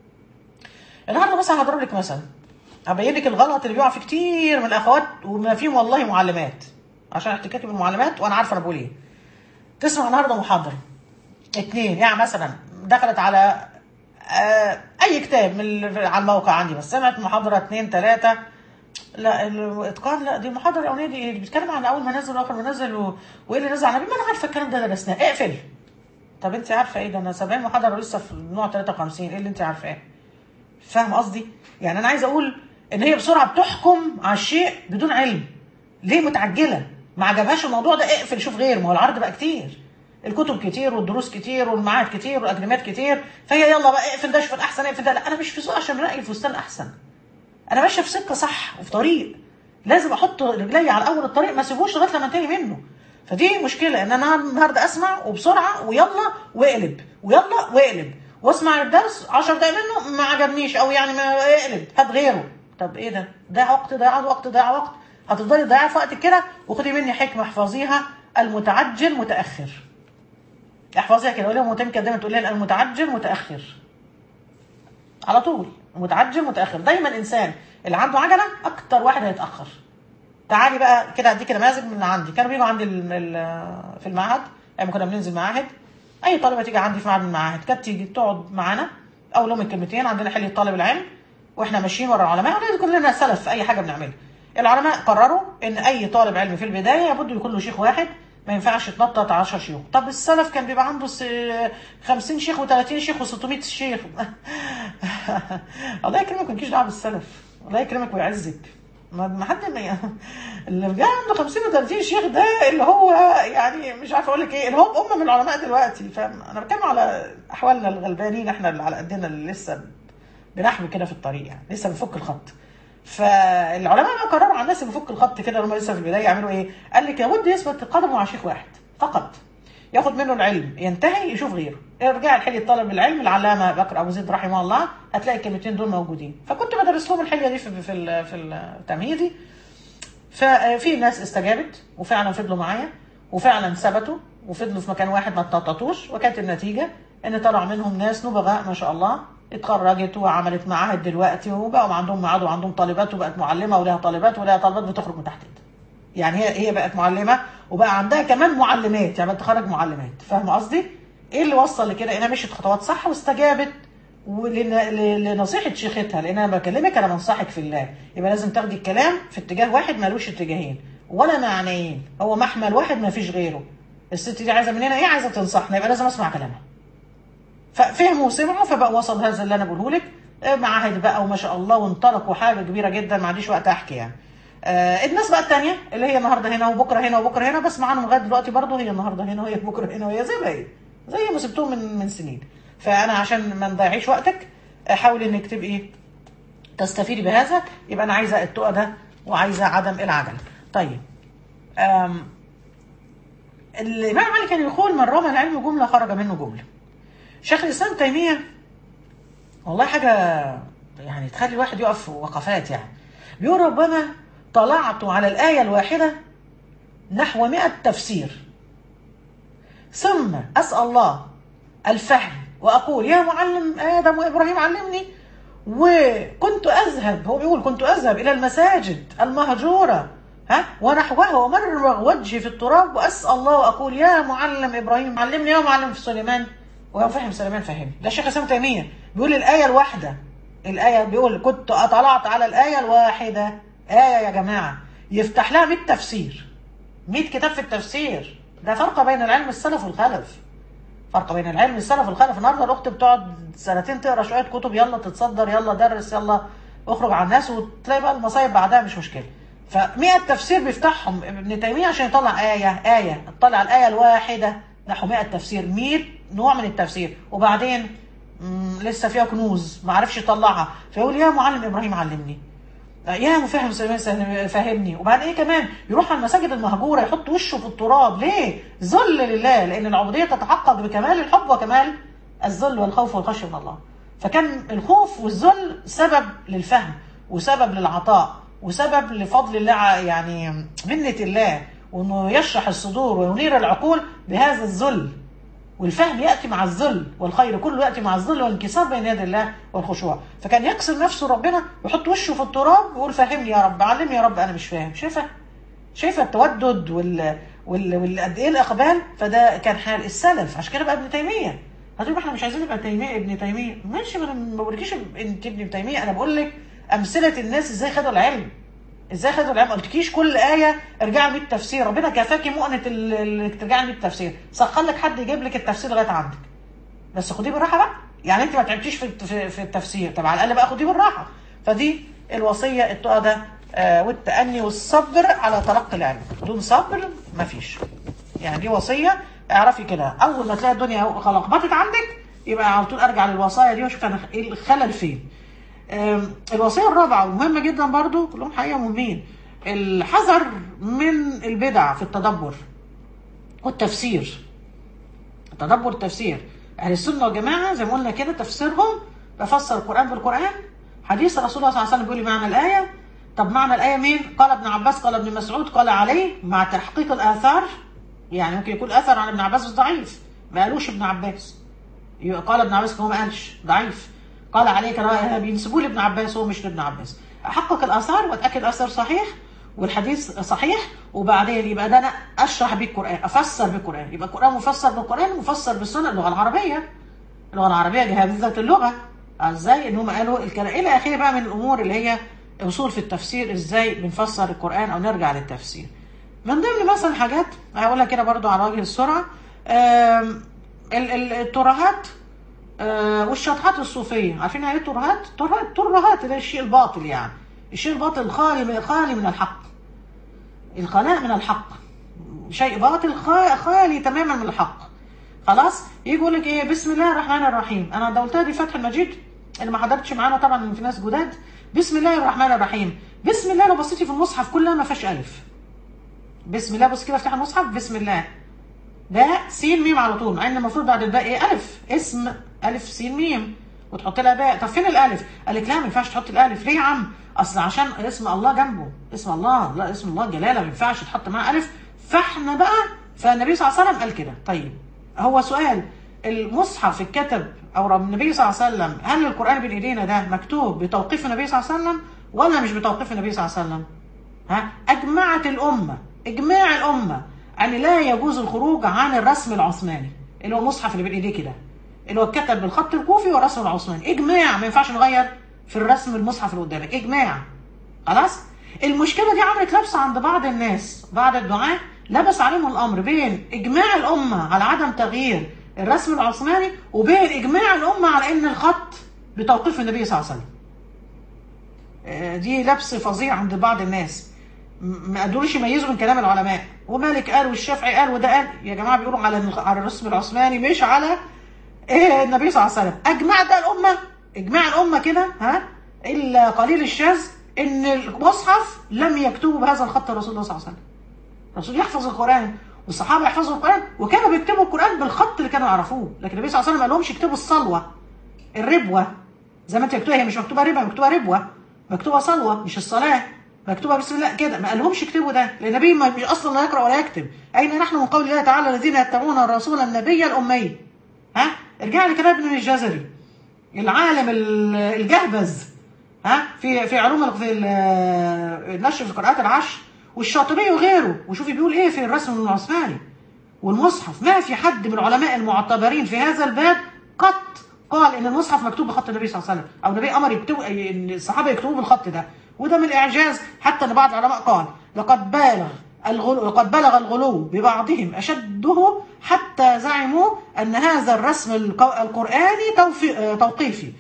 النهارده مثلا هضرب لك مثلا هبين لك الغلط اللي بيقع فيه كتير من الاخوات وما فيهم والله معلمات عشان احتكاكي بالمعلمات وانا عارفه انا بقول ايه تسمع النهارده محاضره اتنين يعني مثلا دخلت على آه اي كتاب من ال- على الموقع عندي بس سمعت محاضره اتنين تلاته لا الاتقان لا دي المحاضره الاولانيه دي إيه؟ دي بتتكلم عن اول ما نزل واخر ما نزل و... وايه اللي نزل على النبي ما انا عارفه الكلام ده درسناه اقفل طب انت عارفه ايه ده انا 70 محاضره لسه في النوع 53 ايه اللي انت عارفاه فاهم قصدي يعني انا عايز اقول ان هي بسرعه بتحكم على الشيء بدون علم ليه متعجله ما عجبهاش الموضوع ده اقفل شوف غير ما هو العرض بقى كتير الكتب كتير والدروس كتير والمعاهد كتير والاكاديميات كتير فهي يلا بقى اقفل ده شوف الاحسن اقفل ده لا انا مش في سوق عشان انقي الفستان احسن انا ماشيه في سكه صح وفي طريق لازم احط رجلي على اول الطريق ما اسيبوش لغايه لما انتهي منه فدي مشكله ان انا النهارده اسمع وبسرعه ويلا واقلب ويلا واقلب واسمع الدرس 10 دقايق منه ما عجبنيش او يعني ما اقلب هات غيره طب ايه ده ضيع وقت ضيع وقت ضيع وقت هتفضلي تضيعي في وقتك كده وخدي مني حكمه احفظيها المتعجل متاخر احفظيها كده قولي متمكن دايما تقول لي المتعجل متاخر على طول متعجل متاخر دايما الانسان اللي عنده عجله اكتر واحد هيتاخر تعالي بقى كده اديك نماذج من اللي عندي كانوا بيجوا عندي ال- ال- في المعهد ايام ما كنا بننزل معاهد اي طالبه تيجي عندي في معهد من المعاهد كانت تيجي تقعد معانا اول يوم الكلمتين عندنا حليه طالب العلم واحنا ماشيين ورا العلماء ولازم كلنا سلف في اي حاجه بنعملها العلماء قرروا ان اي طالب علم في البدايه لابد يكون له شيخ واحد ما ينفعش يتنطط 10 شيوخ طب السلف كان بيبقى عنده س- 50 شيخ و30 شيخ و600 شيخ الله يكرمك مالكيش دعوه بالسلف الله يكرمك ويعزك ما ما حد ما اللي جاي عنده 50 و30 شيخ ده اللي هو يعني مش عارف اقول لك ايه اللي هو امه من العلماء دلوقتي فانا بتكلم على احوالنا الغلبانين احنا اللي على قدنا اللي لسه بنحبي كده في الطريق يعني لسه بنفك الخط فالعلماء بقى قرروا على الناس اللي بيفك الخط كده اللي هم لسه في البدايه يعملوا ايه؟ قال لك لابد يثبت قدمه مع شيخ واحد فقط ياخد منه العلم ينتهي يشوف غيره ارجع الحليه طالب العلم العلامه بكر ابو زيد رحمه الله هتلاقي الكلمتين دول موجودين فكنت بدرس لهم الحليه دي في في ال- في التمهيدي ففي ناس استجابت وفعلا فضلوا معايا وفعلا ثبتوا وفضلوا في مكان واحد ما اتنططوش وكانت النتيجه ان طلع منهم ناس نبغاء ما شاء الله اتخرجت وعملت معاهد دلوقتي وبقوا عندهم معاد وعندهم طالبات وبقت معلمه ولها طالبات ولها طالبات بتخرج من تحت ايدها. يعني هي هي بقت معلمه وبقى عندها كمان معلمات يعني بتخرج معلمات فاهمه قصدي؟ ايه اللي وصل لكده؟ انها مشيت خطوات صح واستجابت ولن- ل- لنصيحه شيختها لان انا بكلمك انا بنصحك في الله يبقى لازم تاخدي الكلام في اتجاه واحد مالوش اتجاهين ولا معنيين هو محمل واحد ما فيش غيره الست دي عايزه مننا ايه عايزه تنصحنا يبقى لازم اسمع كلامها ففهموا وسمعوا فبقى وصل هذا اللي انا بقوله لك آه، معاهد بقى وما شاء الله وانطلقوا حاجه كبيره جدا ما عنديش وقت احكي يعني آه الناس بقى التانية اللي هي النهارده هنا وبكره هنا وبكره هنا بسمع عنهم لغايه دلوقتي برضه هي النهارده هنا وهي بكره هنا وهي زي ما هي زي ما سبتهم من من سنين فانا عشان ما نضيعيش وقتك آه، حاولي انك تبقي تستفيدي بهذا يبقى انا عايزه التقى ده وعايزه عدم العجل طيب آم، الامام علي كان يقول من رمى العلم جمله خرج منه جمله شيخ الاسلام تيميه والله حاجه يعني تخلي الواحد يقف وقفات يعني بيقول ربما طلعت على الايه الواحده نحو مئة تفسير ثم اسال الله الفهم واقول يا معلم ادم وابراهيم علمني وكنت اذهب هو بيقول كنت اذهب الى المساجد المهجوره ها ونحوها ومرغ وجهي في التراب واسال الله واقول يا معلم ابراهيم علمني يا معلم في سليمان وهو فهم سليمان فهمني ده الشيخ اسامه تيميه بيقول الايه الواحده الايه بيقول كنت اطلعت على الايه الواحده ايه يا جماعه يفتح لها 100 تفسير 100 كتاب في التفسير ده فرق بين العلم السلف والخلف فرق بين العلم السلف والخلف النهارده الاخت بتقعد سنتين تقرا شويه كتب يلا تتصدر يلا درس يلا اخرج على الناس وتلاقي بقى المصايب بعدها مش مشكله ف100 تفسير بيفتحهم ابن تيميه عشان يطلع ايه ايه طلع الايه الواحده نحو 100 تفسير 100 نوع من التفسير وبعدين مم، لسه فيها كنوز ما عرفش يطلعها فيقول يا معلم ابراهيم علمني يا مفهم سليمان سهل- فهمني وبعد ايه كمان يروح على المساجد المهجوره يحط وشه في التراب ليه ذل لله لان العبوديه تتحقق بكمال الحب وكمال الذل والخوف والخشيه من الله فكان الخوف والذل سبب للفهم وسبب للعطاء وسبب لفضل الله ع- يعني منة الله وانه يشرح الصدور وينير العقول بهذا الذل والفهم ياتي مع الذل والخير كله ياتي مع الذل والانكسار بين يدي الله والخشوع فكان يكسر نفسه ربنا ويحط وشه في التراب ويقول فهمني يا رب علمني يا رب انا مش فاهم شايفه شايفه التودد وال وال وال- قد ايه الاقبال فده كان حال السلف عشان كده بقى ابن تيميه هتقول احنا مش عايزين نبقى تيميه ابن تيميه ماشي ما انا ما بقولكيش انت ابن تيميه انا بقول لك امثله الناس ازاي خدوا العلم ازاي خدوا العلم ما قلتكيش كل ايه ارجعي 100 تفسير ربنا كفاكي مؤنه ال- ال- انك ترجعي 100 تفسير سخر لك حد يجيب لك التفسير لغايه عندك بس خديه بالراحه بقى يعني انت ما تعبتيش في في, في التفسير طب على الاقل بقى خديه بالراحه فدي الوصيه التقى ده آه والتأني والصبر على تلقي العلم بدون صبر مفيش يعني دي وصيه اعرفي كده اول ما تلاقي الدنيا لخبطت عندك يبقى على طول ارجع للوصايا دي واشوف انا ايه الخلل فين آم، الوصيه الرابعه ومهمه جدا برضو كلهم حقيقه مهمين الحذر من البدع في التدبر والتفسير التدبر التفسير اهل السنه والجماعه زي ما قلنا كده تفسيرهم بفسر القران بالقران حديث رسول الله صلى الله عليه وسلم بيقول لي معنى الايه طب معنى الايه مين قال ابن عباس قال ابن مسعود قال علي مع تحقيق الاثار يعني ممكن يكون اثر عن ابن عباس بس ضعيف ما قالوش ابن عباس يبقى قال ابن عباس هو ما قالش ضعيف قال عليك رأي بينسبوه لابن عباس هو مش لابن عباس احقق الاثار واتاكد الاثر صحيح والحديث صحيح وبعدين يبقى ده انا اشرح بيه القران افسر بيه القران يبقى القران مفسر بالقران مفسر بالسنه اللغه العربيه اللغه العربيه جهازة اللغه ازاي ان هم قالوا الكلام الى اخره بقى من الامور اللي هي اصول في التفسير ازاي بنفسر القران او نرجع للتفسير من ضمن مثلا حاجات هقولها كده برضو على وجه السرعه آم، ال- ال- الترهات آه، والشطحات الصوفيه عارفين يعني ايه الترهات؟ ترهات ترهات ده الشيء الباطل يعني الشيء الباطل الخالي من خالي من الحق الخلاء من الحق شيء باطل خا- خالي تماما من الحق خلاص يجي يقول لك ايه بسم الله الرحمن الرحيم انا ده قلتها دي فتح المجيد اللي ما حضرتش معانا طبعا في ناس جداد بسم الله الرحمن الرحيم بسم الله لو بصيتي في المصحف كلها ما فيهاش الف بسم الله بص كده افتح المصحف بسم الله ده سين ميم على طول مع ان المفروض بعد الباء ايه الف اسم الف سين ميم وتحط لها باء طب فين الالف قال لك لا ما ينفعش تحط الالف ليه يا عم اصل عشان اسم الله جنبه اسم الله لا اسم الله جلاله ما ينفعش تحط معاه الف فاحنا بقى فالنبي صلى الله عليه وسلم قال كده طيب هو سؤال المصحف الكتب او النبي صلى الله عليه وسلم هل القران بين ايدينا ده مكتوب بتوقيف النبي صلى الله عليه وسلم ولا مش بتوقيف النبي صلى الله عليه وسلم ها اجمعت الامه اجماع الامه ان لا يجوز الخروج عن الرسم العثماني اللي هو المصحف اللي بين ايديه كده اللي هو اتكتب بالخط الكوفي والرسم العثماني اجماع ما ينفعش نغير في الرسم المصحف اللي قدامك اجماع خلاص المشكله دي عملت لبسه عند بعض الناس بعض الدعاه لبس عليهم الامر بين اجماع الامه على عدم تغيير الرسم العثماني وبين اجماع الامه على ان الخط بتوقيف النبي صلى الله عليه وسلم آه، دي لبس فظيع عند بعض الناس م- ما قدروش يميزوا من كلام العلماء ومالك قال والشافعي قال وده قال يا جماعه بيقولوا على على الرسم العثماني مش على إيه النبي صلى الله عليه وسلم اجمع ده الامه اجماع الامه كده ها الا قليل الشاذ ان المصحف لم يكتبوا بهذا الخط رسول الله صلى الله عليه وسلم الرسول يحفظ القران والصحابه يحفظوا القران وكانوا بيكتبوا القران بالخط اللي كانوا يعرفوه لكن النبي صلى الله عليه وسلم ما قالهمش اكتبوا الصلوه الربوه زي ما انت مكتوبه هي مش مكتوبه ربا مكتوبه ربوه مكتوبه صلوه مش الصلاه مكتوبه بسم الله كده ما قالهمش اكتبوا ده لان النبي ما مش اصلا لا يقرا ولا يكتب اين نحن من قول الله تعالى الذين يتبعون الرسول النبي الامي ها ارجع لكلام ابن الجزري العالم ال- الجهبذ ها في في علوم ال- في ال- النشر في القراءات العشر والشاطبي وغيره وشوفي بيقول ايه في الرسم العثماني والمصحف ما في حد من العلماء المعتبرين في هذا الباب قط قال ان المصحف مكتوب بخط النبي صلى الله عليه وسلم او النبي امر يكتب ان الصحابه يكتبوه بالخط ده وده من الاعجاز حتى ان بعض العلماء قال لقد بالغ الغلو لقد بلغ الغلو ببعضهم اشده حتى زعموا ان هذا الرسم الق- القراني توفي- آه، توقيفي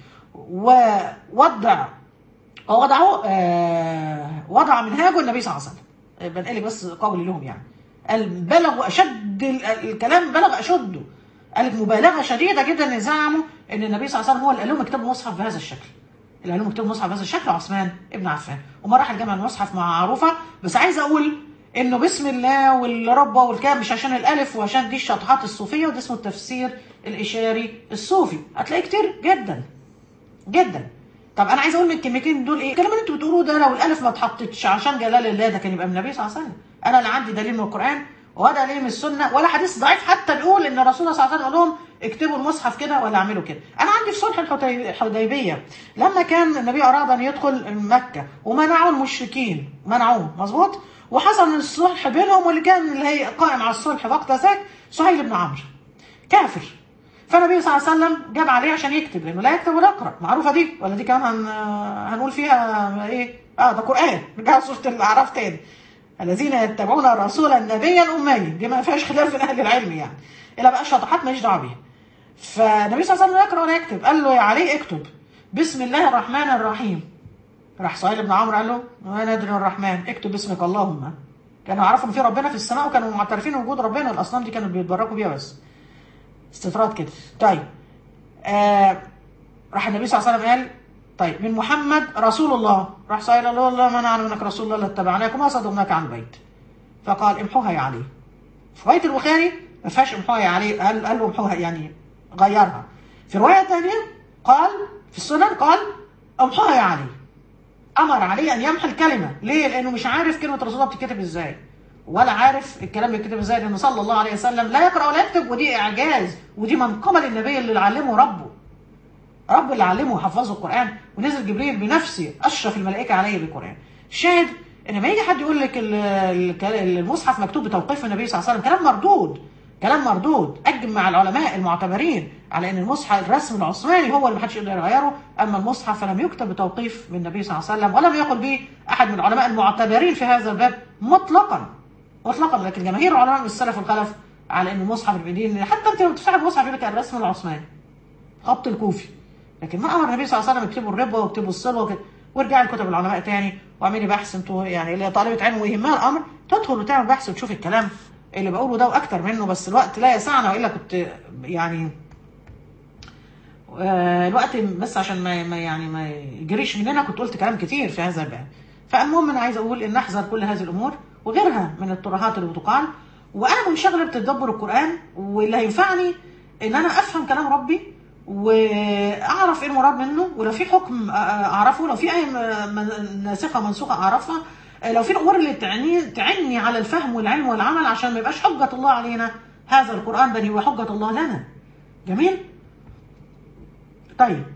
ووضع ووضعوا آه، وضع منهاجه النبي صلى الله عليه وسلم آه، بنقلك بس قولي لهم يعني قال بلغوا اشد ال- الكلام بلغ اشده قالت مبالغه شديده جدا ان زعموا ان النبي صلى الله عليه وسلم هو اللي قال لهم اكتبوا مصحف بهذا الشكل اللي قال لهم اكتبوا مصحف بهذا الشكل عثمان ابن عفان وما راح الجامع المصحف معروفه بس عايز اقول انه بسم الله والربة والكام مش عشان الالف وعشان دي الشطحات الصوفيه وده اسمه التفسير الاشاري الصوفي هتلاقيه كتير جدا جدا طب انا عايز اقول من الكلمتين دول ايه الكلام اللي انتوا بتقولوه ده لو الالف ما اتحطتش عشان جلال الله ده كان يبقى من النبي صلى الله عليه وسلم انا لا عندي دليل من القران ولا دليل من السنه ولا حديث ضعيف حتى بيقول ان الرسول صلى الله عليه وسلم قال لهم اكتبوا المصحف كده ولا اعملوا كده انا عندي في صلح الحدي- الحديبيه لما كان النبي اراد ان يدخل مكه ومنعوا المشركين منعوه مظبوط وحصل الصلح بينهم واللي كان اللي هي قائم على الصلح وقت ذاك سهيل بن عمرو كافر فالنبي صلى الله عليه وسلم جاب عليه عشان يكتب لانه لا يكتب ولا يقرا معروفه دي ولا دي كمان هن... هنقول فيها ايه اه ده قران رجع سوره الاعراف تاني الذين يتبعون الرسول النبي الامي دي ما فيهاش خلاف بين اهل العلم يعني الا بقى شطحات ماليش دعوه بيها فالنبي صلى الله عليه وسلم لا يقرا ولا يكتب قال له يا علي اكتب بسم الله الرحمن الرحيم راح سهيل بن عمرو قال له ما ندري الرحمن اكتب باسمك اللهم كانوا يعرفوا ان في ربنا في السماء وكانوا معترفين بوجود ربنا الاصنام دي كانوا بيتبركوا بيها بس استطراد كده طيب آه راح النبي صلى الله عليه وسلم قال طيب من محمد رسول الله راح سائل قال له الله ما نعلم انك رسول الله لاتبعناك وما صدمناك عن البيت فقال امحوها يا علي في روايه البخاري ما فيهاش امحوها يا علي قال قال له امحوها يعني غيرها في روايه ثانيه قال في السنن قال امحوها يا علي امر عليه ان يمحي الكلمه ليه لانه مش عارف كلمه رسول الله بتتكتب ازاي ولا عارف الكلام بيتكتب ازاي لانه صلى الله عليه وسلم لا يقرا ولا يكتب ودي اعجاز ودي منقبه للنبي اللي علمه ربه رب اللي علمه وحفظه القران ونزل جبريل بنفسه اشرف الملائكه عليه بالقران الشاهد ان لما يجي حد يقول لك ال- ال- المصحف مكتوب بتوقيف النبي صلى الله عليه وسلم كلام مردود كلام مردود اجمع العلماء المعتبرين على ان المصحف الرسم العثماني هو اللي محدش يقدر يغيره اما المصحف فلم يكتب بتوقيف من النبي صلى الله عليه وسلم ولم يقل به احد من العلماء المعتبرين في هذا الباب مطلقا مطلقا لكن جماهير العلماء من السلف والخلف على ان المصحف البدين حتى انت لو بتفتح المصحف يقول لك الرسم العثماني خط الكوفي لكن ما امر النبي صلى الله عليه وسلم يكتبوا الربا ويكتبوا الصلوه وكده وارجعي لكتب العلماء تاني واعملي بحث انتوا يعني اللي هي طالبه علم ويهمها الامر تدخل وتعمل بحث وتشوف الكلام اللي بقوله ده واكتر منه بس الوقت لا يسعنا والا كنت يعني آه، الوقت بس عشان ما ما- يعني ما يجريش مننا كنت قلت كلام كتير في هذا الباب فالمهم انا عايز اقول ان نحذر كل هذه الامور وغيرها من الترهات اللي بتقال وانا منشغله بتدبر القران واللي هينفعني ان انا افهم كلام ربي واعرف ايه المراد منه ولو في حكم آه، آه، اعرفه لو في اي م- من- ناسخه منسوخه اعرفها آه، لو في الامور اللي تعني تعني على الفهم والعلم والعمل عشان ما يبقاش حجه الله علينا هذا القران بل هو حجه الله لنا جميل طيب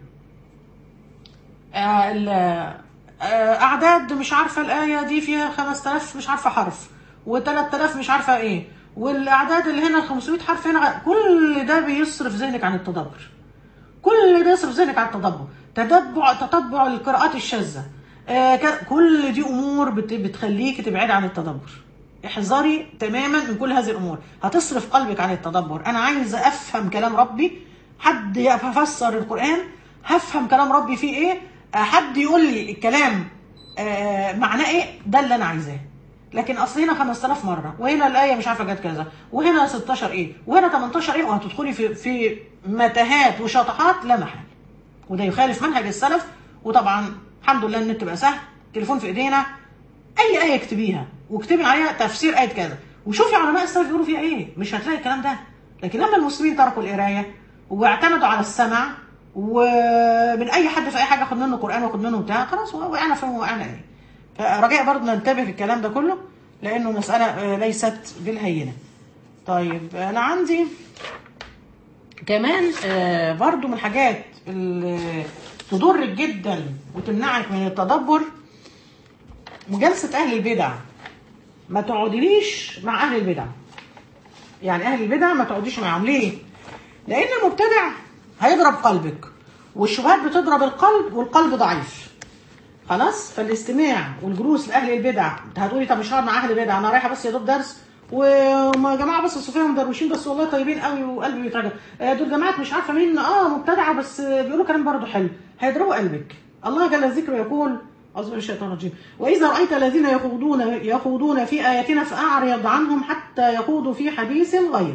آه، ال- آه، اعداد مش عارفه الايه دي فيها 5000 مش عارفه حرف و3000 مش عارفه ايه والاعداد اللي هنا 500 حرف هنا كل ده بيصرف ذهنك عن التدبر كل ده يصرف ذهنك عن التدبر تتبع تتبع القراءات الشاذه آه، ك- كل دي امور بت- بتخليك تبعد عن التدبر احذري تماما من كل هذه الامور هتصرف قلبك عن التدبر انا عايزه افهم كلام ربي حد يفسر القران هفهم كلام ربي فيه ايه آه، حد يقول لي الكلام آه، معناه ايه ده اللي انا عايزاه لكن اصل هنا 5000 مره وهنا الايه مش عارفه جت كذا وهنا 16 ايه وهنا 18 ايه وهتدخلي في في متاهات وشطحات لا محل وده يخالف منهج السلف وطبعا الحمد لله النت بقى سهل تليفون في ايدينا اي ايه اكتبيها واكتبي عليها تفسير ايه كذا وشوفي علماء السلف بيقولوا فيها ايه مش هتلاقي الكلام ده لكن لما المسلمين تركوا القرايه واعتمدوا على السمع ومن اي حد في اي حاجه اخد منه قران واخد منه بتاع خلاص وقعنا فين وقعنا ايه فرجاء برضه ننتبه في الكلام ده كله لانه مساله آه، ليست بالهينه طيب انا عندي كمان آه، برضو من الحاجات اللي تضرك جدا وتمنعك من التدبر مجالسة أهل البدع ما تقعديليش مع أهل البدع يعني أهل البدع ما تقعديش معاهم ليه؟ لأن المبتدع هيضرب قلبك والشبهات بتضرب القلب والقلب ضعيف خلاص فالاستماع والجلوس لاهل البدع انت هتقولي طب مش هقعد مع اهل البدع انا رايحه بس يا دوب درس وما جماعه بس الصوفيه مدروشين بس والله طيبين قوي وقلبي بيترجع آه، دول جماعات مش عارفه مين اه مبتدعه بس آه، بيقولوا كلام برضه حلو هيضربوا قلبك الله جل ذكره يقول أعوذ بالله من الشيطان الرجيم وإذا رأيت الذين يخوضون يخوضون في آياتنا فأعرض عنهم حتى يخوضوا في حديث غيره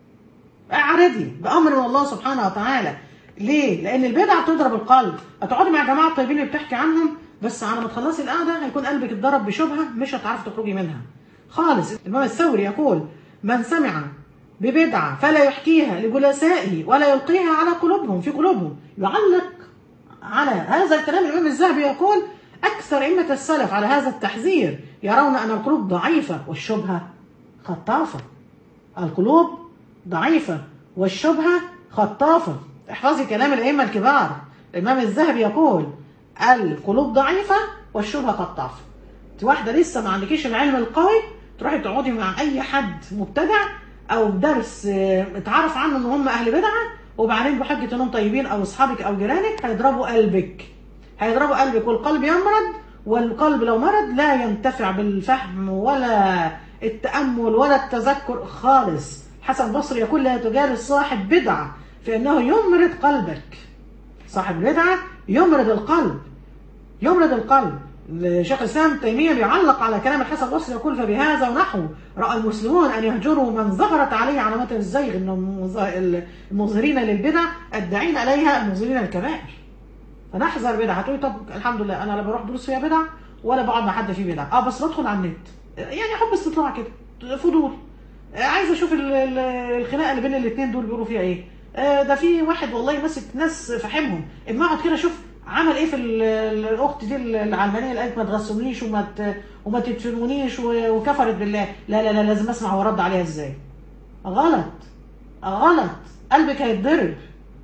اعرضي بامر من الله سبحانه وتعالى ليه؟ لان البدع بتضرب القلب هتقعدي مع جماعه الطيبين اللي بتحكي عنهم بس على ما تخلصي القعده هيكون قلبك اتضرب بشبهه مش هتعرفي تخرجي منها خالص الامام الثوري يقول من سمع ببدعه فلا يحكيها لجلسائه ولا يلقيها على قلوبهم في قلوبهم يعلق على هذا الكلام الامام الذهبي يقول اكثر ائمه السلف على هذا التحذير يرون ان القلوب ضعيفه والشبهه خطافه القلوب ضعيفة والشبهة خطافة احفظي كلام الأئمة الكبار الإمام الذهبي يقول القلوب ضعيفة والشبهة خطافة انت واحدة لسه ما عندكيش العلم القوي تروحي تقعدي مع أي حد مبتدع أو درس اه، اتعرف عنه إن هم أهل بدعة وبعدين بحجة إنهم طيبين أو أصحابك أو جيرانك هيضربوا قلبك هيضربوا قلبك والقلب يمرض والقلب لو مرض لا ينتفع بالفهم ولا التأمل ولا التذكر خالص حسن البصري يقول لا تجالس صاحب بدعة فإنه يمرض قلبك صاحب بدعة يمرض القلب يمرض القلب شيخ الاسلام ابن تيميه بيعلق على كلام الحسن البصري يقول فبهذا ونحو راى المسلمون ان يهجروا من ظهرت عليه علامات الزيغ ان المظهرين للبدع الداعين اليها المظهرين للكبائر فنحذر بدعه هتقولي طب الحمد لله انا لا بروح دروس فيها بدع ولا بقعد مع حد فيه بدع اه بس بدخل على النت يعني حب استطلاع كده فضول آه، عايز اشوف ال- ال- الخناقه اللي بين الاثنين دول بيقولوا فيها ايه آه، ده في واحد والله ماسك ناس فاهمهم اما اقعد كده اشوف عمل ايه في ال- ال- الاخت دي العلمانيه اللي قالت ما تغسلونيش وما ت- وما تدفنونيش و- وكفرت بالله لا لا لا لازم اسمع ورد عليها ازاي غلط غلط قلبك هيتضرب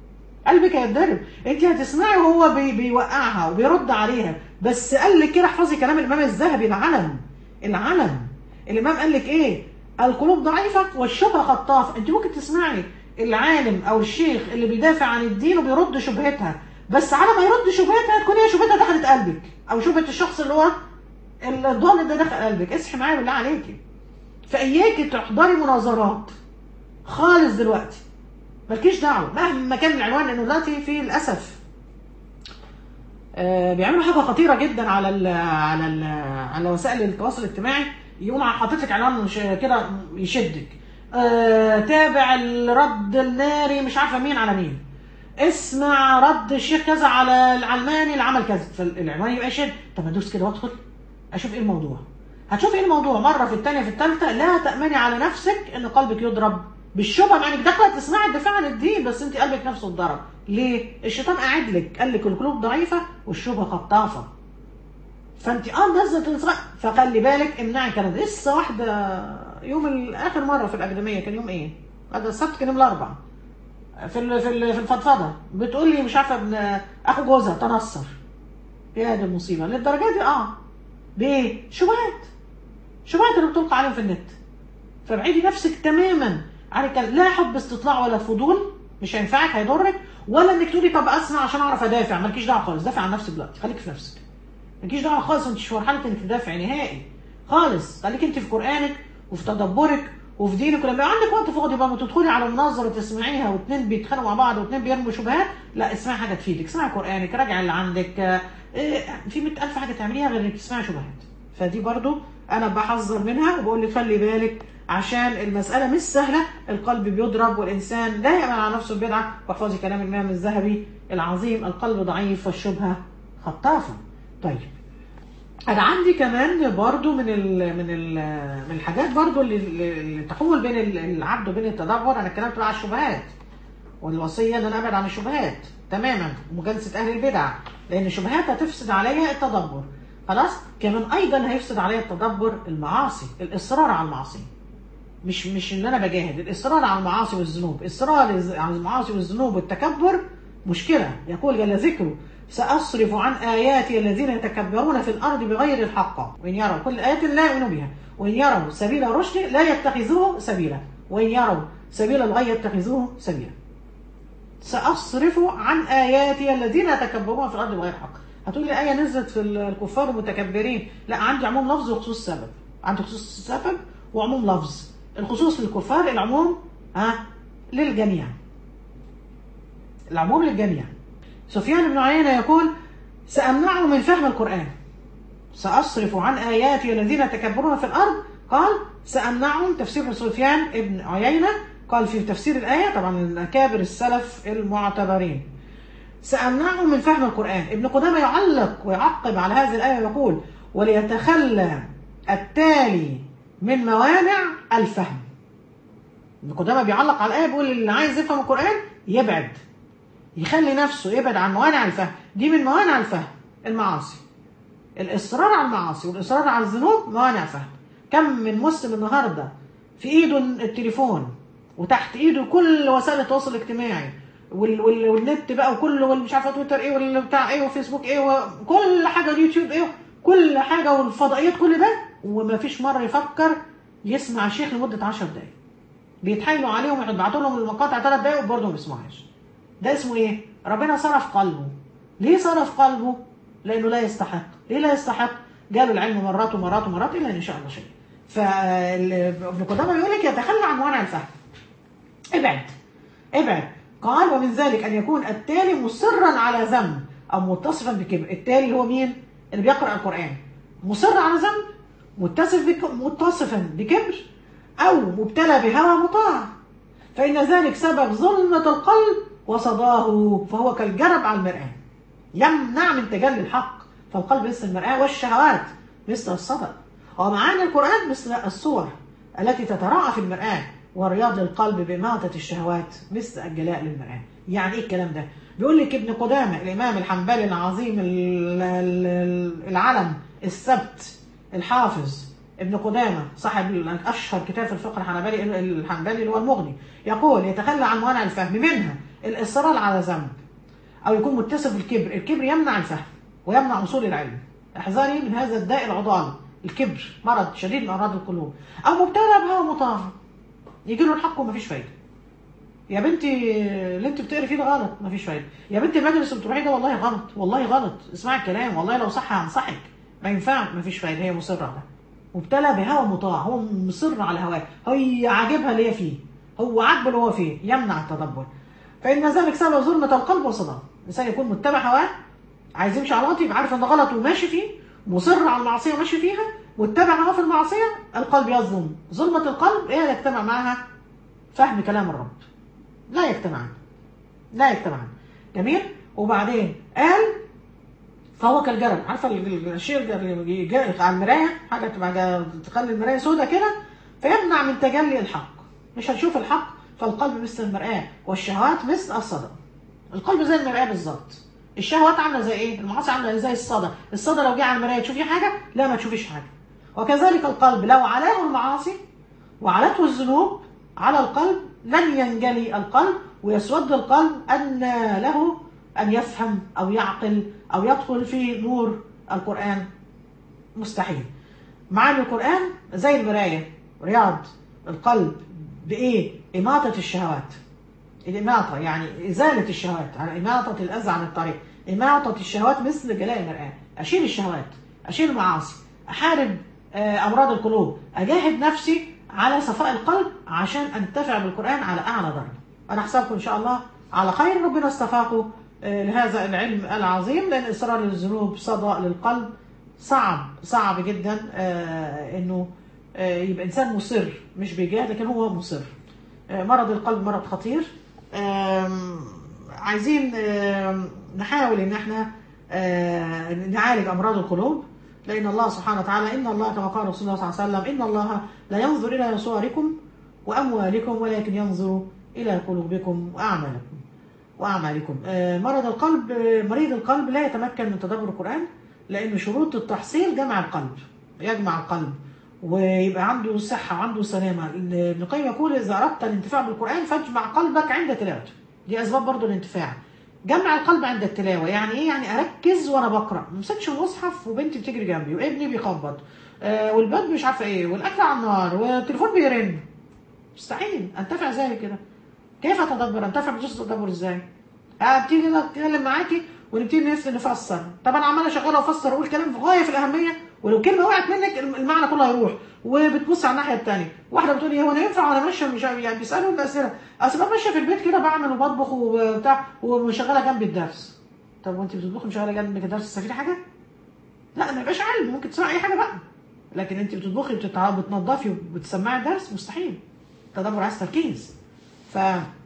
قلبك هيتضرب انت هتسمعي وهو بي بيوقعها وبيرد عليها بس قال لك كده احفظي كلام الامام الذهبي العلم العلم الامام قال لك ايه القلوب ضعيفه والشبهه خطافه انت ممكن تسمعي العالم او الشيخ اللي بيدافع عن الدين وبيرد شبهتها بس على ما يرد شبهتها تكون هي شبهتها دخلت قلبك او شبهه الشخص اللي هو الضال ده دخل قلبك اصحي معايا بالله عليكي فاياكي تحضري مناظرات خالص دلوقتي مالكيش دعوه مهما كان العنوان لانه دلوقتي في للاسف آه بيعملوا حاجه خطيره جدا على ال على ال على وسائل التواصل الاجتماعي يقوم حاطط لك عنوان مش كده يشدك آه تابع الرد الناري مش عارفه مين على مين اسمع رد الشيخ كذا على العلماني اللي عمل كذا فالعنوان يبقى يشد طب ادوس كده وادخل اشوف ايه الموضوع هتشوف ايه الموضوع مره في الثانيه في الثالثه لا تامني على نفسك ان قلبك يضرب بالشبهه مع انك داخله تسمعي الدفاع عن الدين بس انت قلبك نفسه اتضرب ليه الشيطان قاعد لك قال لك القلوب ضعيفه والشبهه خطافه فانت اه نازله تنصح فخلي بالك امنعي الكلام ده لسه واحده يوم اخر مره في الاكاديميه كان يوم ايه؟ هذا السبت كان يوم الاربعاء في ال في ال في الفضفضه بتقول لي مش عارفه ابن اخو جوزها تنصر يا دي المصيبه للدرجه دي اه بايه؟ شبهات شبهات اللي بتلقى عليهم في النت فابعدي نفسك تماما عن الكلام لا حب استطلاع ولا فضول مش هينفعك هيضرك ولا انك تقولي طب اسمع عشان اعرف ادافع مالكيش دعوه خالص دافع عن نفسك دلوقتي خليك في نفسك مالكيش دعوه خالص انت مش في مرحله انك تدافعي نهائي خالص خليك انت في قرانك وفي تدبرك وفي دينك ولما يبقى عندك وقت فاضي بقى ما تدخلي على مناظره تسمعيها واثنين بيتخانقوا مع بعض واثنين بيرموا شبهات لا اسمعي حاجه تفيدك اسمعي قرانك راجعي اللي عندك في 100000 حاجه تعمليها غير انك تسمعي شبهات فدي برضو انا بحذر منها وبقول لك خلي بالك عشان المسألة مش سهلة القلب بيضرب والإنسان لا يأمن على نفسه البدعة واحفظي كلام الإمام الذهبي العظيم القلب ضعيف والشبهة خطافة طيب أنا عندي كمان برضو من ال من ال من الحاجات برضو اللي, اللي تحول بين العبد وبين التدبر أنا اتكلمت بقى على الشبهات والوصية إن أنا أبعد عن الشبهات تماما مجالسة أهل البدع لأن الشبهات هتفسد عليا التدبر خلاص كمان أيضا هيفسد عليا التدبر المعاصي الإصرار على المعاصي مش مش ان انا بجاهد الاصرار على المعاصي والذنوب اصرار على المعاصي والذنوب والتكبر مشكله يقول جل ذكره ساصرف عن اياتي الذين يتكبرون في الارض بغير الحق وان يروا كل ايه لا يؤمنوا بها وان يروا سبيل الرشد لا يتخذوه سبيلا وان يروا سبيل الغي يتخذوه سبيلا ساصرف عن اياتي الذين يتكبرون في الارض بغير حق هتقول لي ايه نزلت في الكفار المتكبرين لا عندي عموم لفظ وخصوص سبب عندي خصوص سبب وعموم لفظ الخصوص للكفار العموم ها للجميع العموم للجميع سفيان بن عيينة يقول سأمنعه من فهم القرآن سأصرف عن آياتي الذين يتكبرون في الأرض قال سأمنعهم تفسير سفيان بن عيينة قال في تفسير الآية طبعا من أكابر السلف المعتبرين سأمنعهم من فهم القرآن ابن قدامة يعلق ويعقب على هذه الآية ويقول وليتخلى التالي من موانع الفهم ابن قدامه بيعلق على الايه بيقول اللي عايز يفهم القران يبعد يخلي نفسه يبعد عن موانع الفهم دي من موانع الفهم المعاصي الاصرار على المعاصي والاصرار على الذنوب موانع فهم كم من مسلم النهارده في ايده التليفون وتحت ايده كل وسائل التواصل الاجتماعي وال وال والنت بقى وكل والمش عارفه تويتر ايه والبتاع ايه وفيسبوك ايه وكل حاجه اليوتيوب ايه كل حاجه والفضائيات كل ده وما فيش مره يفكر يسمع شيخ لمده 10 دقائق بيتحايلوا عليهم يبعتوا لهم المقاطع ثلاث دقائق وبرضه ما بيسمعوهاش ده اسمه ايه؟ ربنا صرف قلبه ليه صرف قلبه؟ لانه لا يستحق ليه لا يستحق؟ جاب العلم مرات ومرات ومرات الا ان شاء الله شيء فابن قدامه بيقول لك يتخلى عن موانع الفهم ابعد ابعد قال ومن ذلك ان يكون التالي مصرا على ذنب او متصفا بكبر التالي هو مين؟ اللي بيقرا القران مصر على ذنب متصف بك... متصفا بكبر او مبتلى بهوى مطاع فان ذلك سبب ظلمه القلب وصداه فهو كالجرب على المرآة يمنع من تجلي الحق فالقلب مثل المرآة والشهوات مثل الصدى ومعاني القرآن مثل الصور التي تتراءى في المرآة ورياض القلب بإماتة الشهوات مثل الجلاء للمرآة يعني إيه الكلام ده؟ بيقول لك ابن قدامة الإمام الحنبلي العظيم العلم السبت الحافظ ابن قدامة صاحب أشهر كتاب في الفقه الحنبلي الحنبلي اللي هو المغني يقول يتخلى عن موانع الفهم منها الاصرار على ذنب او يكون متصف بالكبر الكبر يمنع الفهم ويمنع وصول العلم احذري من هذا الداء العضال الكبر مرض شديد من امراض القلوب او مبتلى بهوى مطاع يجي له الحق ومفيش فايده يا بنتي اللي انت بتقري فيه ده غلط مفيش فايده يا بنتي المجلس اللي بتروحيه ده والله غلط والله غلط اسمعي الكلام والله لو صح هنصحك ما ينفع مفيش فايده هي مصره على ده مبتلى بهوى مطاع هو مصر على هواه هي عاجبها اللي هي فيه هو عاجبه اللي هو فيه يمنع التدبر فان ذلك سبب ظلمه القلب وصداه الانسان يكون متبع هواه عايز يمشي على غلط يبقى عارف ان ده غلط وماشي فيه مصر على المعصيه وماشي فيها واتبع هواه في المعصيه القلب يظلم ظلمه القلب ايه يجتمع معها فهم كلام الرب لا يجتمعان لا يجتمعان جميل وبعدين قال فهو كالجرب عارفه ال- ال- الشيء اللي يجي على المرايه حاجه تبقى جا- تخلي المرايه سودة كده فيمنع من تجلي الحق مش هتشوف الحق فالقلب مثل المرآة والشهوات مثل الصدى القلب زي المرآة بالظبط الشهوات عامله زي ايه المعاصي عامله زي الصدى الصدى لو جه على المرايه تشوفي حاجه لا ما تشوفيش حاجه وكذلك القلب لو علاه المعاصي وعلته الذنوب على القلب لن ينجلي القلب ويسود القلب أن له أن يفهم أو يعقل أو يدخل في نور القرآن مستحيل معاني القرآن زي المراية رياض القلب بإيه؟ إماطة الشهوات الإماطة يعني إزالة الشهوات على إماطة الأذى عن الطريق إماطة الشهوات مثل جلاء المرآة أشيل الشهوات أشيل المعاصي أحارب آه، أمراض القلوب أجاهد نفسي على صفاء القلب عشان أنتفع بالقرآن على أعلى درجة أنا أحسبكم إن شاء الله على خير ربنا استفاقوا آه، لهذا العلم العظيم لأن إصرار الذنوب صدى للقلب صعب صعب جدا آه، إنه آه، يبقى إنسان مصر مش بيجاهد لكن هو مصر آه، مرض القلب مرض خطير آم، عايزين آم، نحاول ان احنا آه، نعالج امراض القلوب لان الله سبحانه وتعالى ان الله كما قال رسول الله صلى الله عليه وسلم ان الله لا ينظر الى صوركم واموالكم ولكن ينظر الى قلوبكم واعمالكم واعمالكم آه، مرض القلب آه، مريض القلب لا يتمكن من تدبر القران لان شروط التحصيل جمع القلب يجمع القلب ويبقى عنده صحه وعنده سلامه ابن القيم يقول اذا اردت الانتفاع بالقران فاجمع قلبك عند تلاوته دي اسباب برضو الانتفاع جمع القلب عند التلاوه يعني ايه يعني اركز وانا بقرا ما امسكش المصحف وبنتي بتجري جنبي وابني بيخبط آه والباب مش عارفه ايه والاكل على النار والتليفون بيرن مستحيل انتفع زي كده كيف اتدبر انتفع بجزء التدبر ازاي ابتدي كده اتكلم معاكي ونبتدي نفس نفسر طبعا عماله شغاله وافسر واقول كلام في غايه في الاهميه ولو كلمه وقعت منك المعنى كله هيروح وبتبص على الناحيه الثانيه واحده بتقول لي هو انا ينفع وانا ماشيه مش يعني بيسالوا الاسئله اصل انا ماشيه في البيت كده بعمل وبطبخ وبتاع ومشغله جنبي الدرس طب وانت بتطبخي مشغله جنبك الدرس تستفيدي حاجه؟ لا ما يبقاش علم ممكن تسمعي اي حاجه بقى لكن انت بتطبخي بتتع- بتنضفي وبتسمعي الدرس مستحيل التدبر عايز تركيز ف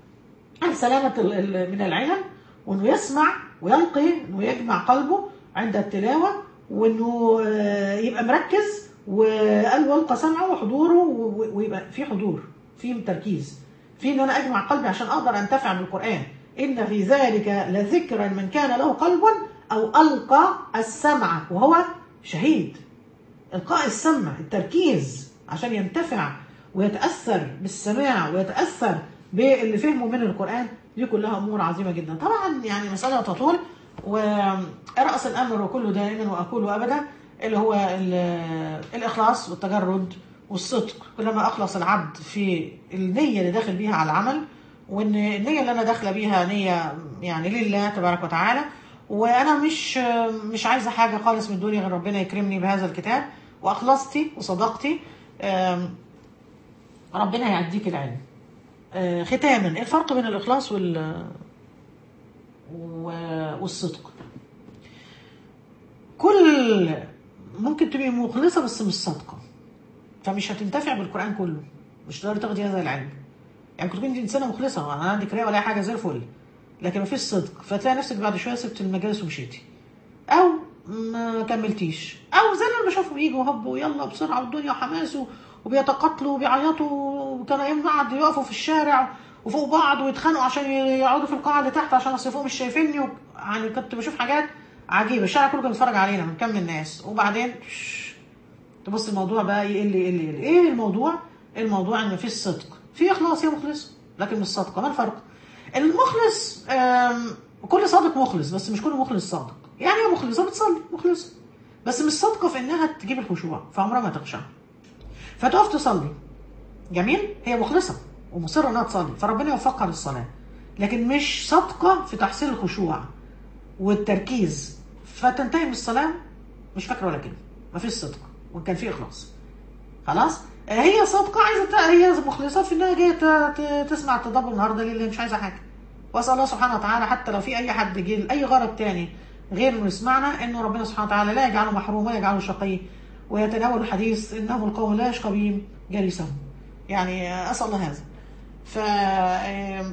سلامة ال- ال- من العلم وانه يسمع ويلقي انه يجمع قلبه عند التلاوة وانه آه، يبقى مركز وقال والقى سمعه وحضوره و- و- ويبقى في حضور في تركيز في ان انا اجمع قلبي عشان اقدر انتفع بالقرآن ان في ذلك لذكرا من كان له قلب او القى السمع وهو شهيد القاء السمع التركيز عشان ينتفع ويتاثر بالسماع ويتاثر باللي فهمه من القران دي كلها امور عظيمه جدا طبعا يعني مساله تطول ورأس الامر وكله دائما واقول ابدا اللي هو ال- الاخلاص والتجرد والصدق كلما اخلص العبد في النيه اللي داخل بيها على العمل وان النيه اللي انا داخله بيها نيه يعني لله تبارك وتعالى وانا مش مش عايزه حاجه خالص من الدنيا غير ربنا يكرمني بهذا الكتاب واخلصتي وصدقتي آم، ربنا يعديك العلم آه، ختاما إيه الفرق بين الاخلاص وال و- والصدق كل ممكن تبقي مخلصه بس مش صادقه فمش هتنتفع بالقران كله مش هتقدري تاخدي هذا العلم يعني كنت كنت انسانه مخلصه انا عندي قرايه ولا أي حاجه زي الفل لكن مفيش صدق فتلاقي نفسك بعد شويه سبت المجالس ومشيتي او ما كملتيش او زي اللي بشوفهم يجوا هبوا يلا بسرعه والدنيا وحماس و- وبيتقاتلوا وبيعيطوا وكانوا ايام بعض يقفوا في الشارع وفوق بعض ويتخانقوا عشان يقعدوا في القاعه اللي تحت عشان اصل فوق مش شايفيني و... يعني كنت بشوف حاجات عجيبه الشارع كله كان بيتفرج علينا من كم الناس وبعدين شش، تبص الموضوع بقى يقل يقل يقل ايه الموضوع؟ الموضوع ان مفيش صدق في اخلاص يا مخلص لكن مش صدقه ما الفرق؟ المخلص آم، كل صادق مخلص بس مش كل مخلص صادق يعني هي مخلصه بتصلي مخلصه بس مش صادقه في انها تجيب الخشوع فعمرها ما تخشع فتقف تصلي جميل هي مخلصه ومصره انها تصلي فربنا يوفقها للصلاه لكن مش صادقه في تحصيل الخشوع والتركيز فتنتهي من الصلاه مش فاكره ولا كلمه مفيش صدق وان كان في اخلاص خلاص هي صادقه عايزه ت- هي مخلصه في انها جايه ت- ت- تسمع التدبر النهارده ليه اللي مش عايزه حاجه واسال الله سبحانه وتعالى حتى لو في اي حد جه لاي غرض تاني غير انه يسمعنا انه ربنا سبحانه وتعالى لا يجعله محروم ولا يجعله شقي ويتناول الحديث انهم القوم لا يشقى بهم جالسهم يعني اسال الله هذا ف آم،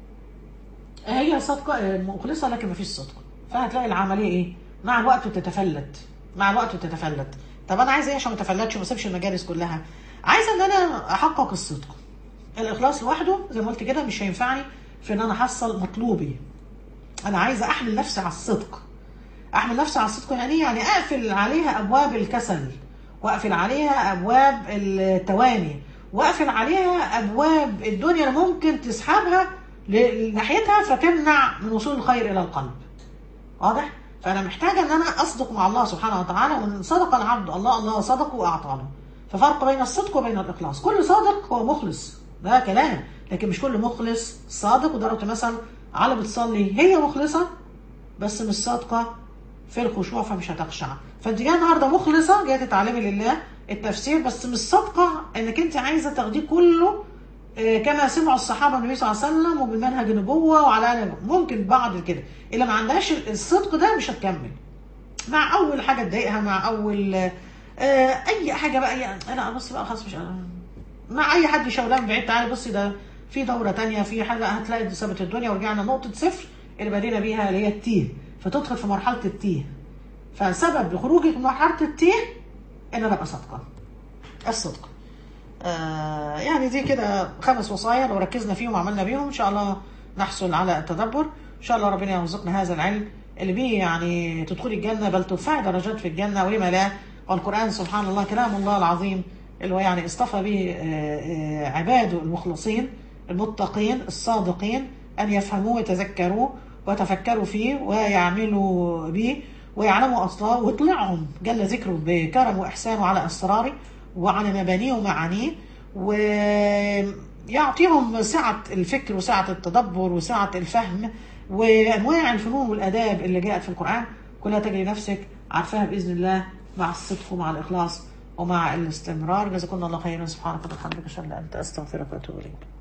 هي صادقه مخلصه لكن ما فيش صدق فهتلاقي العمليه ايه مع الوقت بتتفلت مع الوقت بتتفلت طب انا عايزه ايه عشان ما اتفلتش وما اسيبش المجالس كلها عايزه ان انا احقق الصدق الاخلاص لوحده زي ما قلت كده مش هينفعني في ان انا احصل مطلوبي انا عايزه احمل نفسي على الصدق احمل نفسي على الصدق يعني ايه يعني اقفل عليها ابواب الكسل واقفل عليها ابواب التواني واقفل عليها ابواب الدنيا اللي ممكن تسحبها ل- ناحيتها فتمنع من وصول الخير الى القلب واضح فانا محتاجه ان انا اصدق مع الله سبحانه وتعالى وان صدق العبد الله الله صدق واعطى له ففرق بين الصدق وبين الاخلاص كل صادق هو مخلص ده كلام لكن مش كل مخلص صادق وضربت مثل على بتصلي هي مخلصه بس مش صادقه في الخشوع فمش هتخشع فانت جايه النهارده مخلصه جايه تتعلمي لله التفسير بس مش صادقه انك انت عايزه تاخديه كله آه، كما سمعوا الصحابه النبي صلى الله عليه وسلم وبمنهج النبوه وعلى ممكن بعض كده اللي ما عندهاش الصدق ده مش هتكمل مع اول حاجه تضايقها مع اول آه، اي حاجه بقى يعني انا بص بقى خلاص مش مع اي حد يشاورها من بعيد تعالى بصي ده في دوره تانية في حاجه هتلاقي دي سابت الدنيا ورجعنا نقطه صفر اللي بدينا بيها اللي هي التيه فتدخل في مرحله التيه فسبب لخروجك من مرحله التيه ان انا ابقى صادقه الصدق آه يعني دي كده خمس وصايا لو ركزنا فيهم وعملنا بيهم ان شاء الله نحصل على التدبر ان شاء الله ربنا يرزقنا هذا العلم اللي بيه يعني تدخلي الجنه بل ترفعي درجات في الجنه ولما لا والقران سبحان الله كلام الله العظيم اللي هو يعني اصطفى به آه، آه، عباده المخلصين المتقين الصادقين ان يفهموه ويتذكروه ويتفكروا فيه ويعملوا به ويعلموا اصلاه ويطلعهم جل ذكره بكرم واحسانه على اسراره وعلى مبانيه ومعانيه ويعطيهم سعة الفكر وسعة التدبر وسعة الفهم وأنواع الفنون والآداب اللي جاءت في القرآن كلها تجري نفسك عارفاها بإذن الله مع الصدق ومع الإخلاص ومع الاستمرار جزاكم الله خيرا سبحانك اللهم وبحمدك أشهد أن لا إله إلا أنت أستغفرك وأتوب إليك